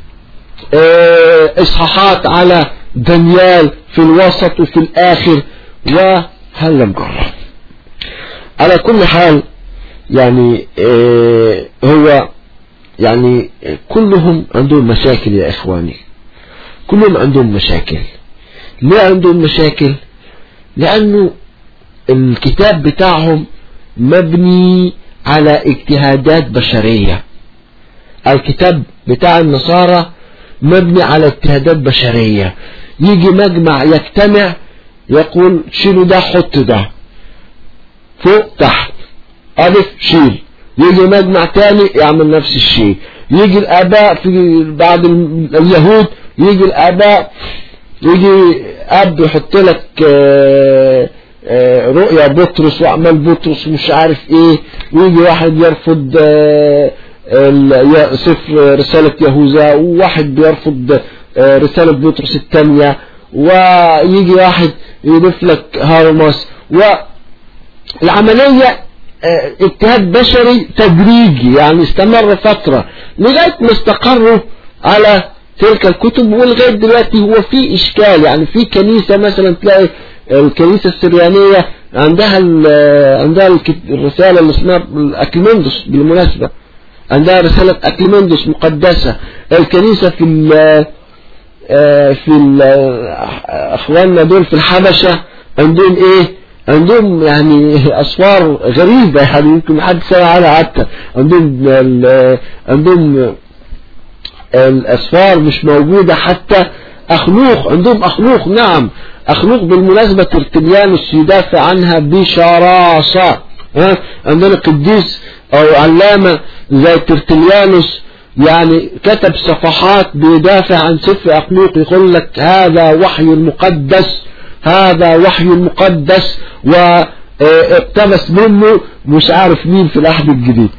آه، إصحاحات على دانيال في الوسط وفي الآخر وهل لم جرب على كل حال يعني آه، هو يعني كلهم عندهم مشاكل يا إخواني كلهم عندهم مشاكل ليه عندهم مشاكل لأنه الكتاب بتاعهم مبني على اجتهادات بشرية الكتاب بتاع النصارى مبني على اجتهادات بشرية يجي مجمع يجتمع يقول شيلوا ده حط ده فوق تحت ألف شيل يجي مجمع تاني يعمل نفس الشيء يجي الآباء في بعد ال- اليهود يجي الآباء يجي أب يحط لك آه، آه، رؤيا بطرس وأعمال بطرس مش عارف إيه ويجي واحد يرفض آه، ال- ي- سفر رسالة يهوذا وواحد بيرفض آه، رسالة بطرس الثانية ويجي واحد يضيف لك هارمس والعملية آه، اجتهاد بشري تدريجي يعني استمر فترة لغاية ما استقروا على تلك الكتب ولغاية دلوقتي هو في إشكال يعني في كنيسة مثلا تلاقي الكنيسة السريانية عندها ال- عندها الك- الرسالة اللي اسمها أكليمندس بالمناسبة عندها رسالة أكليمندس مقدسة الكنيسة في ال- آه، في ال- آه، اخواننا دول في الحبشة عندهم ايه عندهم يعني اسفار غريبة يعني يمكن محد سمع عنها حتى عندهم ال- عندهم الاسفار مش موجودة حتى اخنوخ عندهم اخنوخ نعم اخنوخ بالمناسبة ترتليانوس يدافع عنها بشراسة ها عندنا قديس او علامة زي ترتليانوس يعني كتب صفحات بيدافع عن سفر أخنوق يقول لك هذا وحي مقدس هذا وحي مقدس واقتبس منه مش عارف مين في العهد الجديد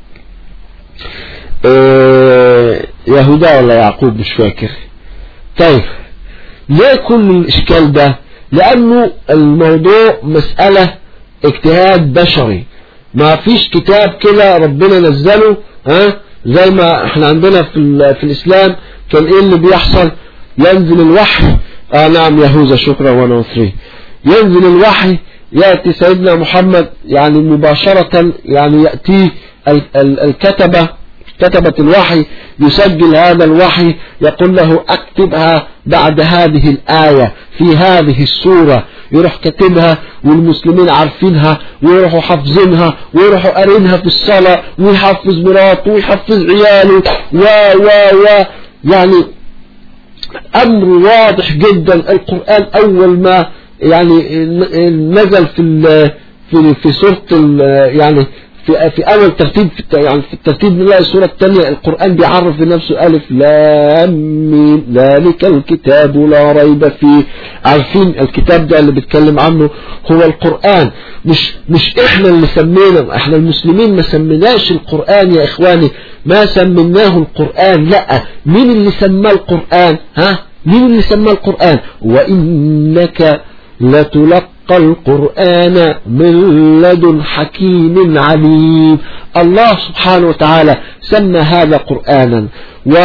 آه، يهوذا ولا يعقوب مش فاكر طيب ليه كل الإشكال ده لأنه الموضوع مسألة اجتهاد بشري ما فيش كتاب كده ربنا نزله ها زي ما احنا عندنا في, ال- في الإسلام كان ايه اللي بيحصل ينزل الوحي اه نعم يهوذا شكرا وانا وثري ينزل الوحي يأتي سيدنا محمد يعني مباشرة يعني يأتيه ال- ال- الكتبة كتبة الوحي يسجل هذا الوحي يقول له اكتبها بعد هذه الآية في هذه السورة يروح كاتبها والمسلمين عارفينها ويروحوا حافظينها ويروحوا قارينها في الصلاة ويحفظ مراته ويحفظ عياله و و و يعني أمر واضح جدا القرآن أول ما يعني نزل في ال- في في سورة ال- يعني في في أول ترتيب في الت- يعني في الترتيب نلاقي السورة الثانية القرآن بيعرف بنفسه ألف لام ميم ذلك الكتاب لا ريب فيه عارفين الكتاب ده اللي بيتكلم عنه هو القرآن مش مش احنا اللي سمينا احنا المسلمين ما سميناش القرآن يا اخواني ما سميناه القرآن لا مين اللي سماه القرآن ها مين اللي سماه القرآن وإنك لتلقى القرآن من لدن حكيم عليم الله سبحانه وتعالى سمى هذا قرآنا و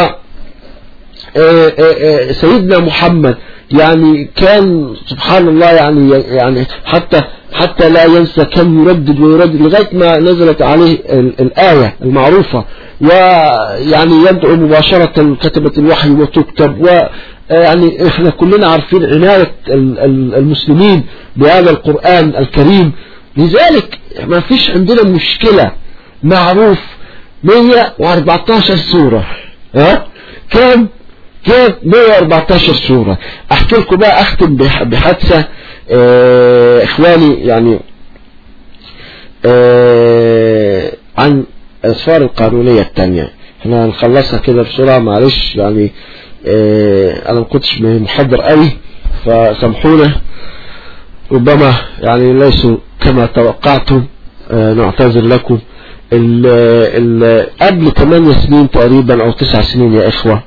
سيدنا محمد يعني كان سبحان الله يعني يعني حتى حتى لا ينسى كم يردد ويردد لغاية ما نزلت عليه الآية المعروفة ويعني يدعو مباشرة كتبة الوحي وتكتب ويعني احنا كلنا عارفين عناية المسلمين بهذا القرآن الكريم لذلك ما فيش عندنا مشكلة معروف 114 سورة ها كم كيف 114 سورة احكي لكم بقى اختم بحادثة اه اخواني يعني اه عن الاسفار القانونية التانية احنا هنخلصها كده بسرعة معلش يعني اه انا ما كنتش محضر قوي فسامحونا ربما يعني ليسوا كما توقعتم نعتذر لكم ال ال قبل 8 سنين تقريبا او 9 سنين يا اخوه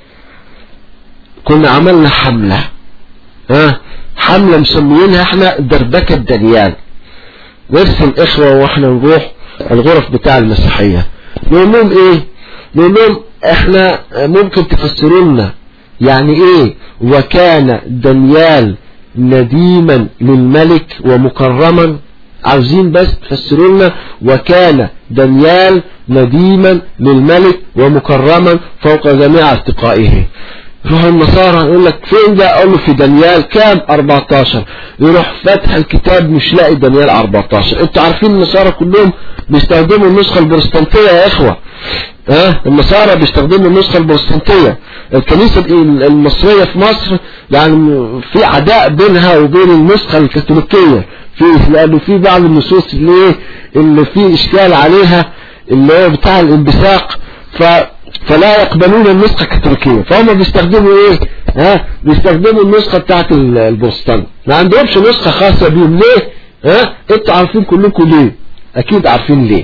كنا عملنا حملة ها حملة مسميينها احنا دربكة دانيال نرسل اخوة واحنا نروح الغرف بتاع المسيحية نقول لهم ايه نقول لهم احنا ممكن تفسروا لنا يعني ايه وكان دانيال نديما للملك ومكرما عاوزين بس تفسروا لنا وكان دانيال نديما للملك ومكرما فوق جميع اصدقائه يروح النصارى يقول لك فين ده اقول له في دانيال كام 14 يروح فتح الكتاب مش لاقي دانيال 14 انتوا عارفين النصارى كلهم بيستخدموا النسخة البروتستانتية يا اخوة ها أه؟ النصارى بيستخدموا النسخة البروتستانتية الكنيسة المصرية في مصر يعني في عداء بينها وبين النسخة الكاثوليكية في لانه في بعض النصوص اللي اللي في اشكال عليها اللي هو بتاع الانبثاق ف فلا يقبلون النسخة الكاثوليكية فهم بيستخدموا ايه ها بيستخدموا النسخة بتاعت البروتستانت ما عندهمش نسخة خاصة بيهم ليه ها انتوا عارفين كلكم ليه اكيد عارفين ليه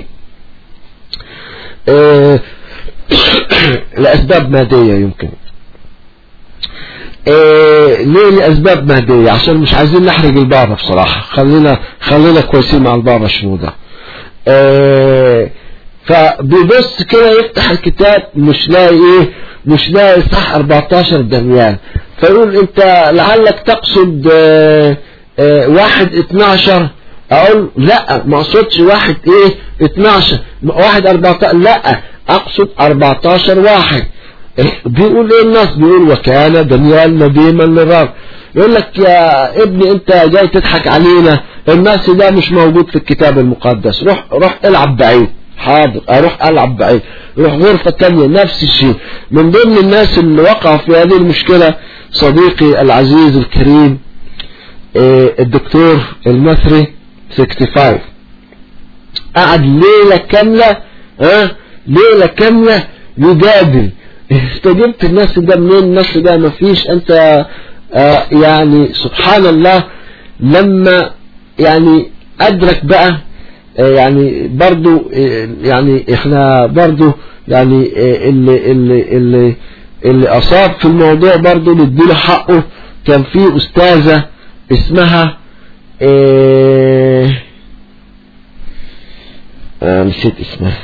اه لاسباب مادية يمكن اه ليه لاسباب مادية عشان مش عايزين نحرج البابا بصراحة خلينا خلينا كويسين مع البابا شنو ده اه فبيبص كده يفتح الكتاب مش لاقي ايه مش لاقي صح 14 دانيال فيقول انت لعلك تقصد اه اه واحد 12 اقول لا ما اقصدش واحد ايه 12 واحد 14 لا اقصد 14 واحد بيقول ايه النص بيقول وكان دانيال نديما للرب يقول لك يا ابني انت جاي تضحك علينا النص ده مش موجود في الكتاب المقدس روح روح العب بعيد حاضر اروح العب بعيد روح غرفة تانية نفس الشيء من ضمن الناس اللي وقعوا في هذه المشكلة صديقي العزيز الكريم الدكتور المصري 65 قعد ليلة كاملة ها ليلة كاملة يجادل استجبت الناس ده منين الناس ده مفيش انت آه يعني سبحان الله لما يعني ادرك بقى يعني برضو يعني احنا برضو يعني اللي اللي اللي اللي اصاب في الموضوع برضو نديله حقه كان في استاذة اسمها اه اه نسيت اسمها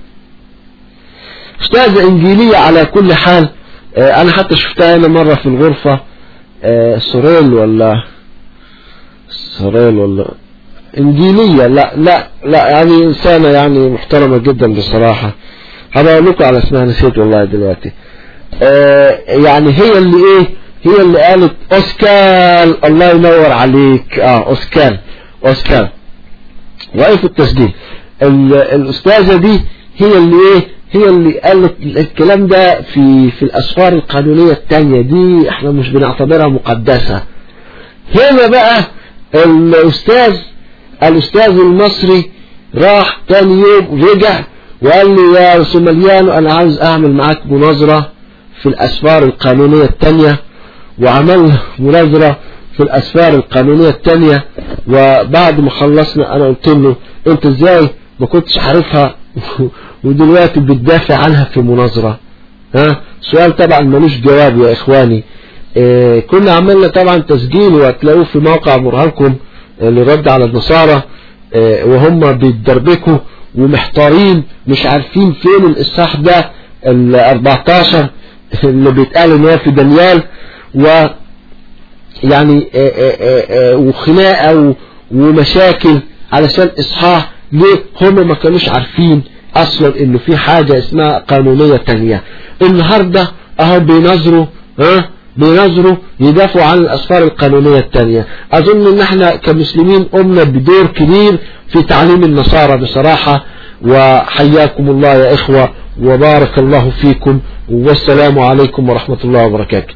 استاذة انجيلية على كل حال اه انا حتى شفتها انا مرة في الغرفة سوريل ولا سوريل ولا انجيلية لا لا لا يعني انسانة يعني محترمة جدا بصراحة هبقول لكم على اسمها نسيت والله دلوقتي آه يعني هي اللي ايه هي اللي قالت اوسكار الله ينور عليك اه اوسكار اوسكار وقف التسجيل الاستاذة دي هي اللي ايه هي اللي قالت الكلام ده في في الاسفار القانونية التانية دي احنا مش بنعتبرها مقدسة هنا بقى الاستاذ الاستاذ المصري راح تاني يوم رجع وقال لي يا سوماليانو انا عاوز اعمل معاك مناظرة في الاسفار القانونية التانية وعملنا مناظرة في الاسفار القانونية التانية وبعد ما خلصنا انا قلت له انت ازاي ما كنتش عارفها ودلوقتي بتدافع عنها في مناظرة ها سؤال طبعا ملوش جواب يا اخواني اه كنا عملنا طبعا تسجيل وهتلاقوه في موقع برهانكم اللي رد على النصارى اه وهم بيتدربكوا ومحتارين مش عارفين فين الإصحاح ده ال 14 اللي بيتقال ان هو في دانيال و يعني آه، آه، آه، وخناقة و- ومشاكل علشان إصحاح ليه هم ما كانوش عارفين أصلا إنه في حاجة اسمها قانونية تانية النهاردة أهو بينظروا ها بينظروا يدافعوا عن الأسفار القانونية التانية أظن إن احنا كمسلمين قمنا بدور كبير في تعليم النصارى بصراحة وحياكم الله يا إخوة وبارك الله فيكم والسلام عليكم ورحمة الله وبركاته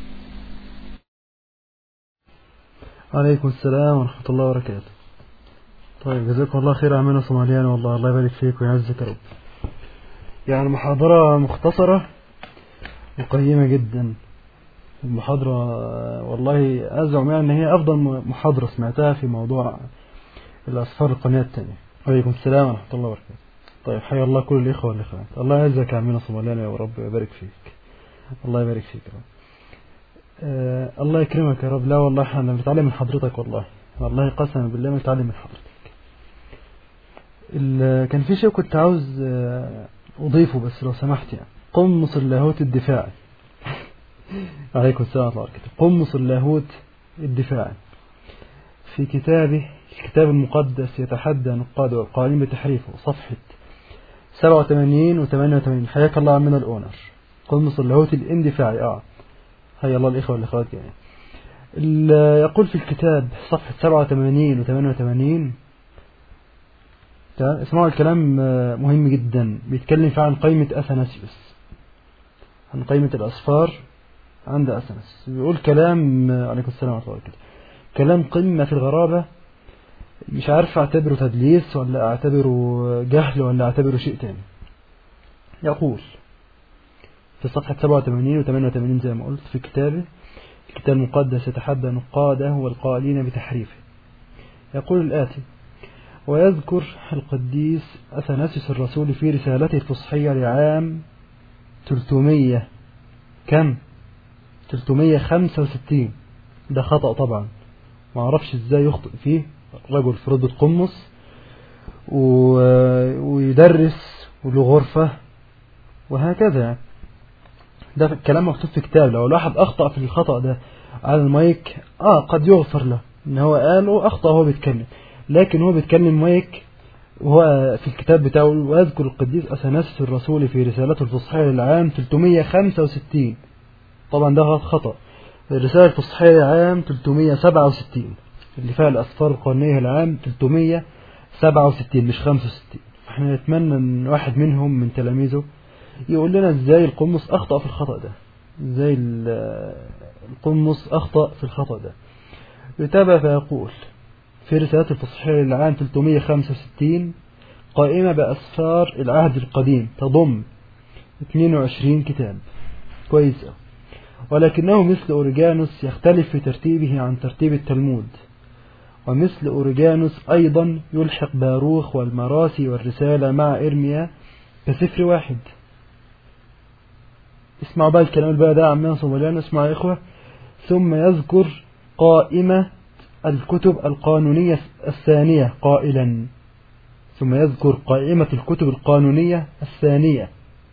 عليكم السلام ورحمة الله وبركاته طيب جزاكم الله خير عمنا صوماليان والله الله يبارك فيك ويعزك يا رب يعني محاضرة مختصرة وقيمة جدا المحاضرة آه، والله أزعم يعني أن هي أفضل م- محاضرة سمعتها في موضوع الأسفار القانونية التانية عليكم السلام ورحمة الله وبركاته طيب حيا الله كل الإخوة والأخوات الله يعزك يا عمنا صوماليان يا رب ويبارك فيك الله يبارك فيك يا رب آه الله يكرمك يا رب لا والله احنا بنتعلم من حضرتك والله والله قسما بالله بنتعلم من حضرتك ال- كان في شيء كنت عاوز آه، أضيفه بس لو سمحت يعني قمص اللاهوت الدفاعي عليكم السلام ورحمة الله وبركاته قمص اللاهوت الدفاعي في كتابه الكتاب المقدس يتحدى نقاد والقائلين بتحريفه صفحة 87 و 88 حياك الله عمنا الأونر قمص اللاهوت الاندفاعي اه حيا الله الإخوة والأخوات يعني ال- يقول في الكتاب صفحة 87 و 88 تمام اسمعوا الكلام آه، مهم جدا بيتكلم فيه عن قائمة أثناسيوس عن قائمة الأسفار عند أثناسيوس بيقول كلام آه، عليكم السلام ورحمة الله وبركاته كلام قمة في الغرابة مش عارف اعتبره تدليس ولا اعتبره جهل ولا اعتبره شيء تاني يقول في صفحة 87 و 88 زي ما قلت في كتابه الكتاب المقدس يتحدى نقاده والقائلين بتحريفه يقول الآتي ويذكر القديس أثناسيوس الرسول في رسالته الفصحية لعام 300 كم 365 ده خطأ طبعا ما اعرفش ازاي يخطئ فيه رجل في رتبة قمص و... ويدرس وله غرفة وهكذا يعني ده الكلام مكتوب في كتاب لو الواحد أخطأ في الخطأ ده على المايك آه قد يغفر له إن هو قال وأخطأ وهو بيتكلم لكن هو بيتكلم مايك وهو في الكتاب بتاعه ويذكر القديس أثناسيوس الرسول في رسالته الفصحية للعام 365 طبعا ده خطأ الرسالة الفصحية للعام 367 اللي فيها الأسفار القانونية العام 367 مش 65 فاحنا نتمنى ان واحد منهم من تلاميذه يقول لنا ازاي القمص اخطأ في الخطأ ده ازاي ال- القمص اخطأ في الخطأ ده يتابع فيقول في رسالة الفصحية للعام 365 قائمة بأسفار العهد القديم تضم 22 كتاب كويس أوي. ولكنه مثل أوريجانوس يختلف في ترتيبه عن ترتيب التلمود ومثل أوريجانوس أيضا يلحق باروخ والمراسي والرسالة مع إرميا كسفر واحد اسمعوا بقى الكلام بقى ده عمان صوماليان اسمعوا يا إخوة ثم يذكر قائمة الكتب القانونية الثانية قائلا ثم يذكر قائمة الكتب القانونية الثانية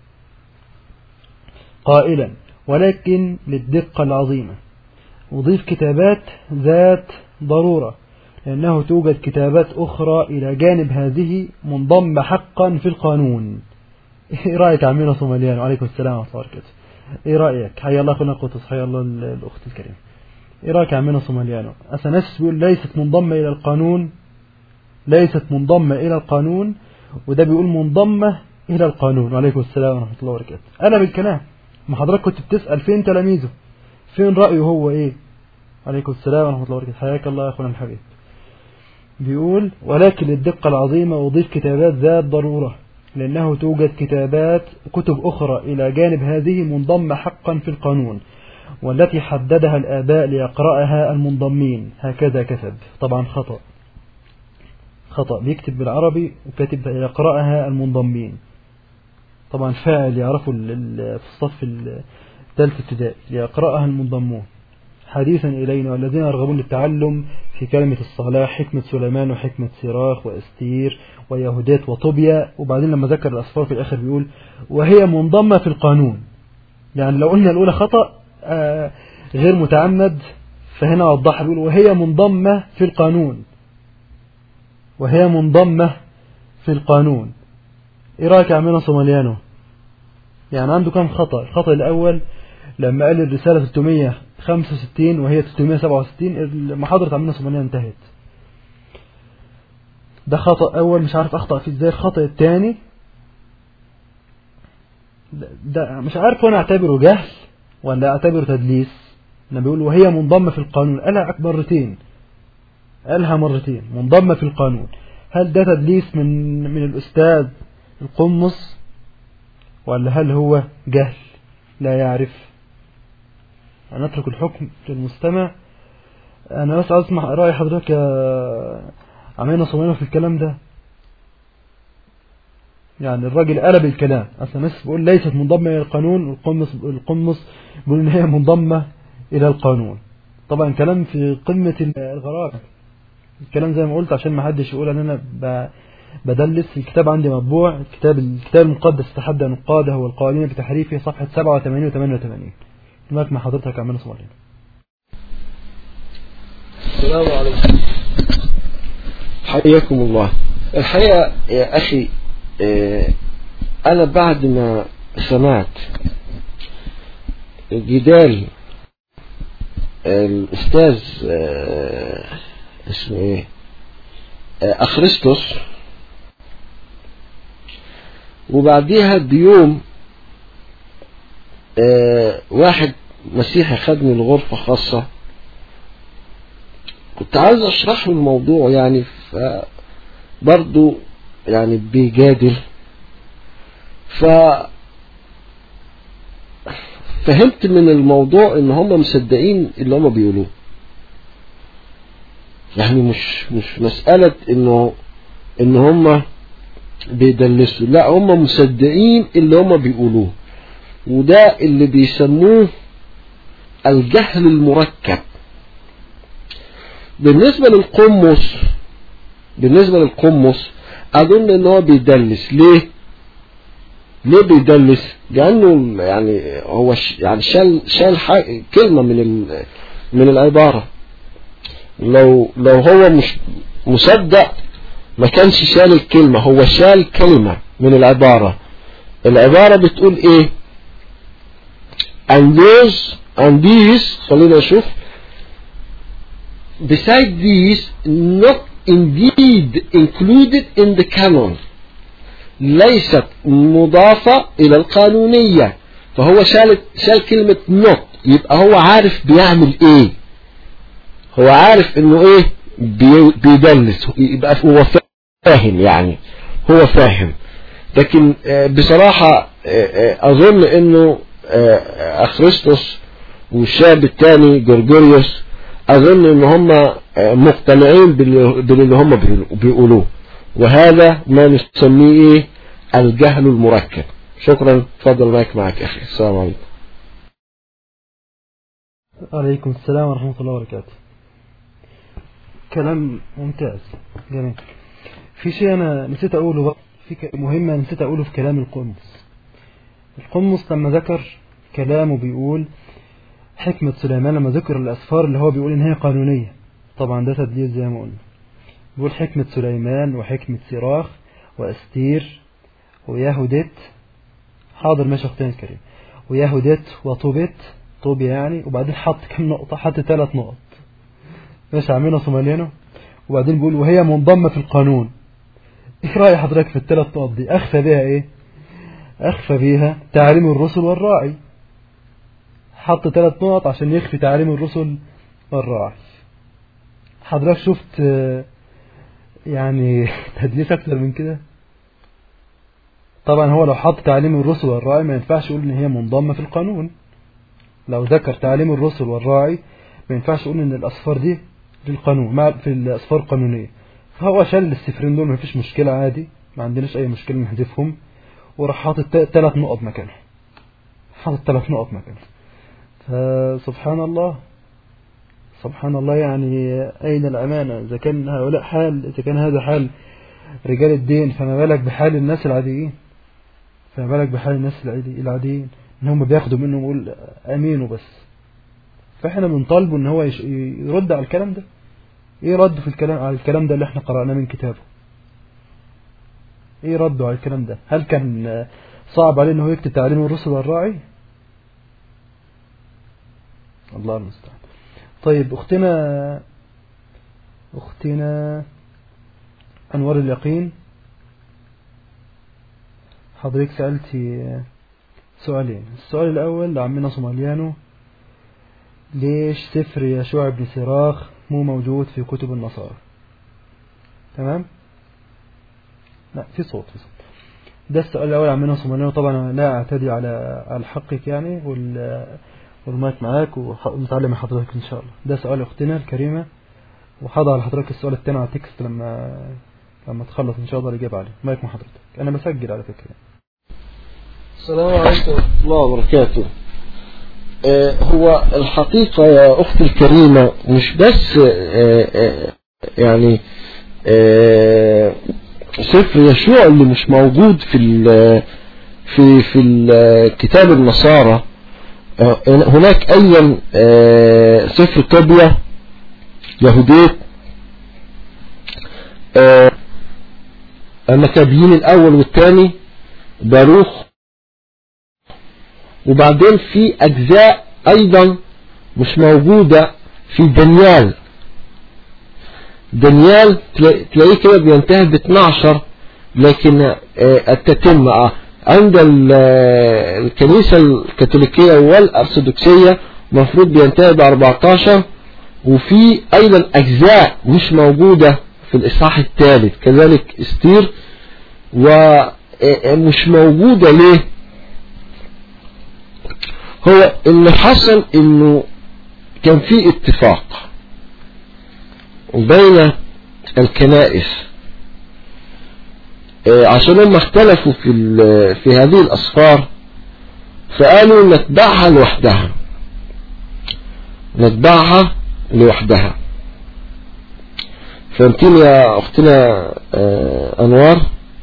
قائلا ولكن للدقة العظيمة أضيف كتابات ذات ضرورة لأنه توجد كتابات أخرى إلى جانب هذه منضمة حقا في القانون إيه رأيك عمينا صوماليان وعليكم السلام ورحمة الله وبركاته إيه رأيك حيا الله أخونا قطز حيا الله ال- الأخت الكريمة إيه رأيك عمينا صوماليانو أثناس بيقول ليست منضمة إلى القانون ليست منضمة إلى القانون وده بيقول منضمة إلى القانون وعليكم السلام ورحمة الله وبركاته أنا بالكلام ما حضرتك كنت بتسأل فين تلاميذه فين رأيه هو إيه عليكم السلام ورحمة الله وبركاته حياك الله يا أخونا الحبيب بيقول ولكن للدقة العظيمة أضيف كتابات ذات ضرورة لأنه توجد كتابات كتب أخرى إلى جانب هذه منضمة حقا في القانون والتي حددها الآباء ليقرأها المنضمين هكذا كتب طبعا خطأ خطأ بيكتب بالعربي وكاتب يقرأها المنضمين طبعا فاعل يعرفوا ال- ال- في الصف الثالث ابتدائي ليقرأها المنضمون حديثا إلينا والذين يرغبون للتعلم في كلمة الصلاح حكمة سليمان وحكمة سراخ وأستير ويهودات وطوبيا وبعدين لما ذكر الأصفار في الآخر بيقول وهي منضمة في القانون يعني لو قلنا الأولى خطأ آه غير متعمد فهنا وضحها بيقول وهي منضمة في القانون وهي منضمة في القانون ايه رأيك يا عمنا صوماليانو يعني عنده كم خطأ الخطأ الأول لما قال الرسالة 365 وهي 367 المحاضرة عمنا صوماليا انتهت ده خطأ أول مش عارف أخطأ فيه ازاي الخطأ الثاني ده, ده مش عارف وانا اعتبره جهل ولا اعتبره تدليس انا بيقول وهي منضمة في القانون قالها مرتين قالها مرتين منضمة في القانون هل ده تدليس من من الأستاذ القمص ولا هل هو جهل لا يعرف أنا أترك الحكم للمستمع أنا بس عايز أسمع رأي حضرتك يا عمينا صميمة في الكلام ده يعني الراجل قلب الكلام أصلا الناس بيقول ليست منضمة إلى القانون القمص القمص بيقول إن هي منضمة إلى القانون طبعا كلام في قمة الغرابة الكلام زي ما قلت عشان ما حدش يقول ان انا بدلس الكتاب عندي مطبوع الكتاب الكتاب المقدس تحدى نقاده والقائلين بتحريفه صفحة 87 و 88 هناك مع حضرتك يا عمنا صوالين السلام عليكم حياكم الله الحقيقة يا أخي أنا بعد ما سمعت جدال الأستاذ اسمه ايه اخرستوس وبعديها بيوم اه واحد مسيحي خدني الغرفة خاصة كنت عايز اشرح له الموضوع يعني ف برضه يعني بيجادل ف فهمت من الموضوع ان هم مصدقين اللي هم بيقولوه يعني مش مش مسألة انه ان هم بيدلسوا لا هم مصدقين اللي هم بيقولوه وده اللي بيسموه الجهل المركب بالنسبة للقمص بالنسبة للقمص اظن ان هو بيدلس ليه ليه بيدلس لانه يعني هو يعني شال شال كلمة من من العبارة لو لو هو مش مصدق ما كانش شال الكلمة هو شال كلمة من العبارة العبارة بتقول ايه and those and these خلينا نشوف beside these not indeed included in the canon ليست مضافة إلى القانونية فهو شال شال كلمة not يبقى هو عارف بيعمل ايه هو عارف انه ايه بيدلس يبقى هو فاهم يعني هو فاهم لكن بصراحة اظن انه اخرستوس والشاب الثاني جورجوريوس اظن ان هم مقتنعين باللي هم بيقولوه وهذا ما نسميه ايه الجهل المركب شكرا تفضل مايك معك اخي السلام عليكم عليكم السلام ورحمة الله وبركاته كلام ممتاز جميل في شيء أنا نسيت أقوله بقى في مهمة نسيت أقوله في كلام القمص القمص لما ذكر كلامه بيقول حكمة سليمان لما ذكر الأسفار اللي هو بيقول إن هي قانونية طبعا ده تدليس زي ما قلنا بيقول حكمة سليمان وحكمة سراخ وأستير ويهودت حاضر ماشي أختين الكريم ويهودت وطوبت طوبيا يعني وبعدين حط كم نقطة حط ثلاث نقط ماشي عاملينها صوماليانو وبعدين بيقول وهي منضمة في القانون ايه رأي حضرتك في الثلاث نقط دي اخفى بيها ايه اخفى بيها تعاليم الرسل والراعي حط ثلاث نقط عشان يخفي تعاليم الرسل والراعي حضرتك شفت يعني تدليس اكتر من كده طبعا هو لو حط تعاليم الرسل والراعي ما ينفعش يقول ان هي منضمة في القانون لو ذكر تعاليم الرسل والراعي ما ينفعش يقول ان الاصفار دي للقانون ما في الاصفار القانونيه فهو شال السفرين دول ما فيش مشكله عادي ما عندناش اي مشكله نحذفهم وراح حاطط ثلاث نقط مكانهم حاطط ثلاث نقط مكانهم فسبحان الله سبحان الله يعني أين الأمانة إذا كان هؤلاء حال إذا كان هذا حال رجال الدين فما بالك بحال الناس العاديين فما بالك بحال الناس العادي- العاديين إن هم بياخدوا منهم يقول أمين وبس فإحنا بنطالبه إن هو يش- يرد على الكلام ده إيه رد في الكلام على الكلام ده اللي إحنا قرأناه من كتابه إيه رده على الكلام ده هل كان صعب عليه إنه يكتب تعليم الرسل والراعي الله المستعان طيب أختنا أختنا أنوار اليقين حضرتك سألتي سؤالين السؤال الأول لعمنا صوماليانو ليش سفر يشوع بن سراخ مو موجود في كتب النصارى تمام لا في صوت في صوت ده السؤال الأول عمنا صوماليانو طبعا أنا لا أعتدي على على حقك يعني وال والمايك معاك ونتعلم من حضرتك إن شاء الله ده سؤال أختنا الكريمة وحاضر على حضرتك السؤال التاني على تكست لما لما تخلص إن شاء الله الإجابة عليه مايك مع حضرتك أنا بسجل على فكرة السلام عليكم ورحمة الله وبركاته آه، هو الحقيقة يا أختي الكريمة مش بس آه، آه، يعني آه، سفر يشوع اللي مش موجود في ال- في في ال- كتاب النصارى آه، هناك أيضا آه، سفر طوبيا يهوديت آه، المكابيين الأول والثاني باروخ وبعدين في أجزاء أيضا مش موجودة في دانيال دانيال تلا- تلاقيه كده بينتهي ب 12 لكن آه، التتمة آه، عند ال- آه، الكنيسة الكاثوليكية والأرثوذكسية المفروض بينتهي ب 14 وفي أيضا أجزاء مش موجودة في الإصحاح الثالث كذلك استير ومش موجودة ليه هو اللي حصل انه كان في اتفاق بين الكنائس آه، عشان هم اختلفوا في ال- في هذه الاسفار فقالوا نتبعها لوحدها نتبعها لوحدها فهمتيني يا اختنا آه، انوار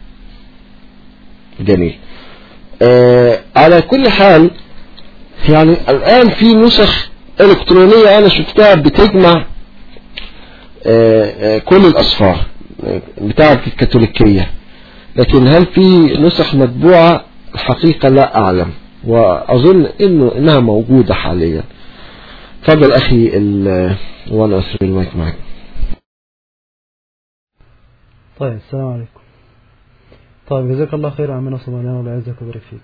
جميل آه، على كل حال يعني الآن في نسخ إلكترونية أنا شفتها بتجمع آه، آه، كل الأصفار آه، بتاعة الكاثوليكية لكن هل في نسخ مطبوعة الحقيقة لا أعلم وأظن إنه إنها موجودة حاليا تفضل أخي ال- وأنا أسر المايك معك طيب السلام عليكم طيب جزاك الله خير عمنا صبانا ولا يعزك ويبارك فيك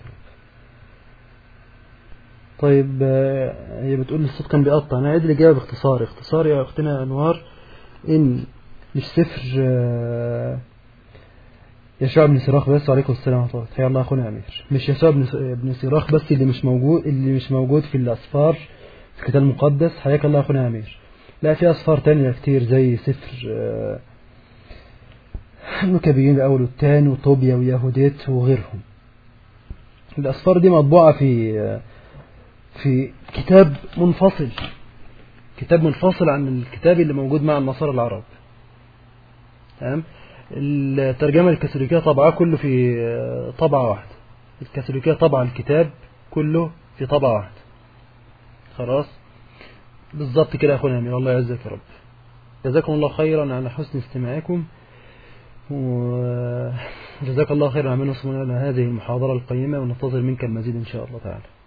طيب آه، هي بتقول الصوت كان بيقطع انا عيد الاجابه باختصار اختصار يا اختنا انوار ان مش سفر آه، يشوع بن سراخ بس وعليكم السلام ورحمه الله حيا الله اخونا امير مش يشوع بن س- بن سراخ بس اللي مش موجود اللي مش موجود في الاسفار في الكتاب المقدس حياك الله اخونا امير لا في اسفار تانية كتير زي سفر آه، المكابيين الأول والثاني وطوبيا ويهوديت وغيرهم الأسفار دي مطبوعة في في كتاب منفصل كتاب منفصل عن الكتاب اللي موجود مع النصارى العرب تمام الترجمة الكاثوليكية طبعاه كله في طبعة واحدة الكاثوليكية طبع الكتاب كله في طبعة واحدة خلاص بالظبط كده يا أخونا أمير الله يعزك يا رب جزاكم الله خيرا على حسن استماعكم وجزاك الله خيرا عمنا على هذه المحاضرة القيمة وننتظر منك المزيد إن شاء الله تعالى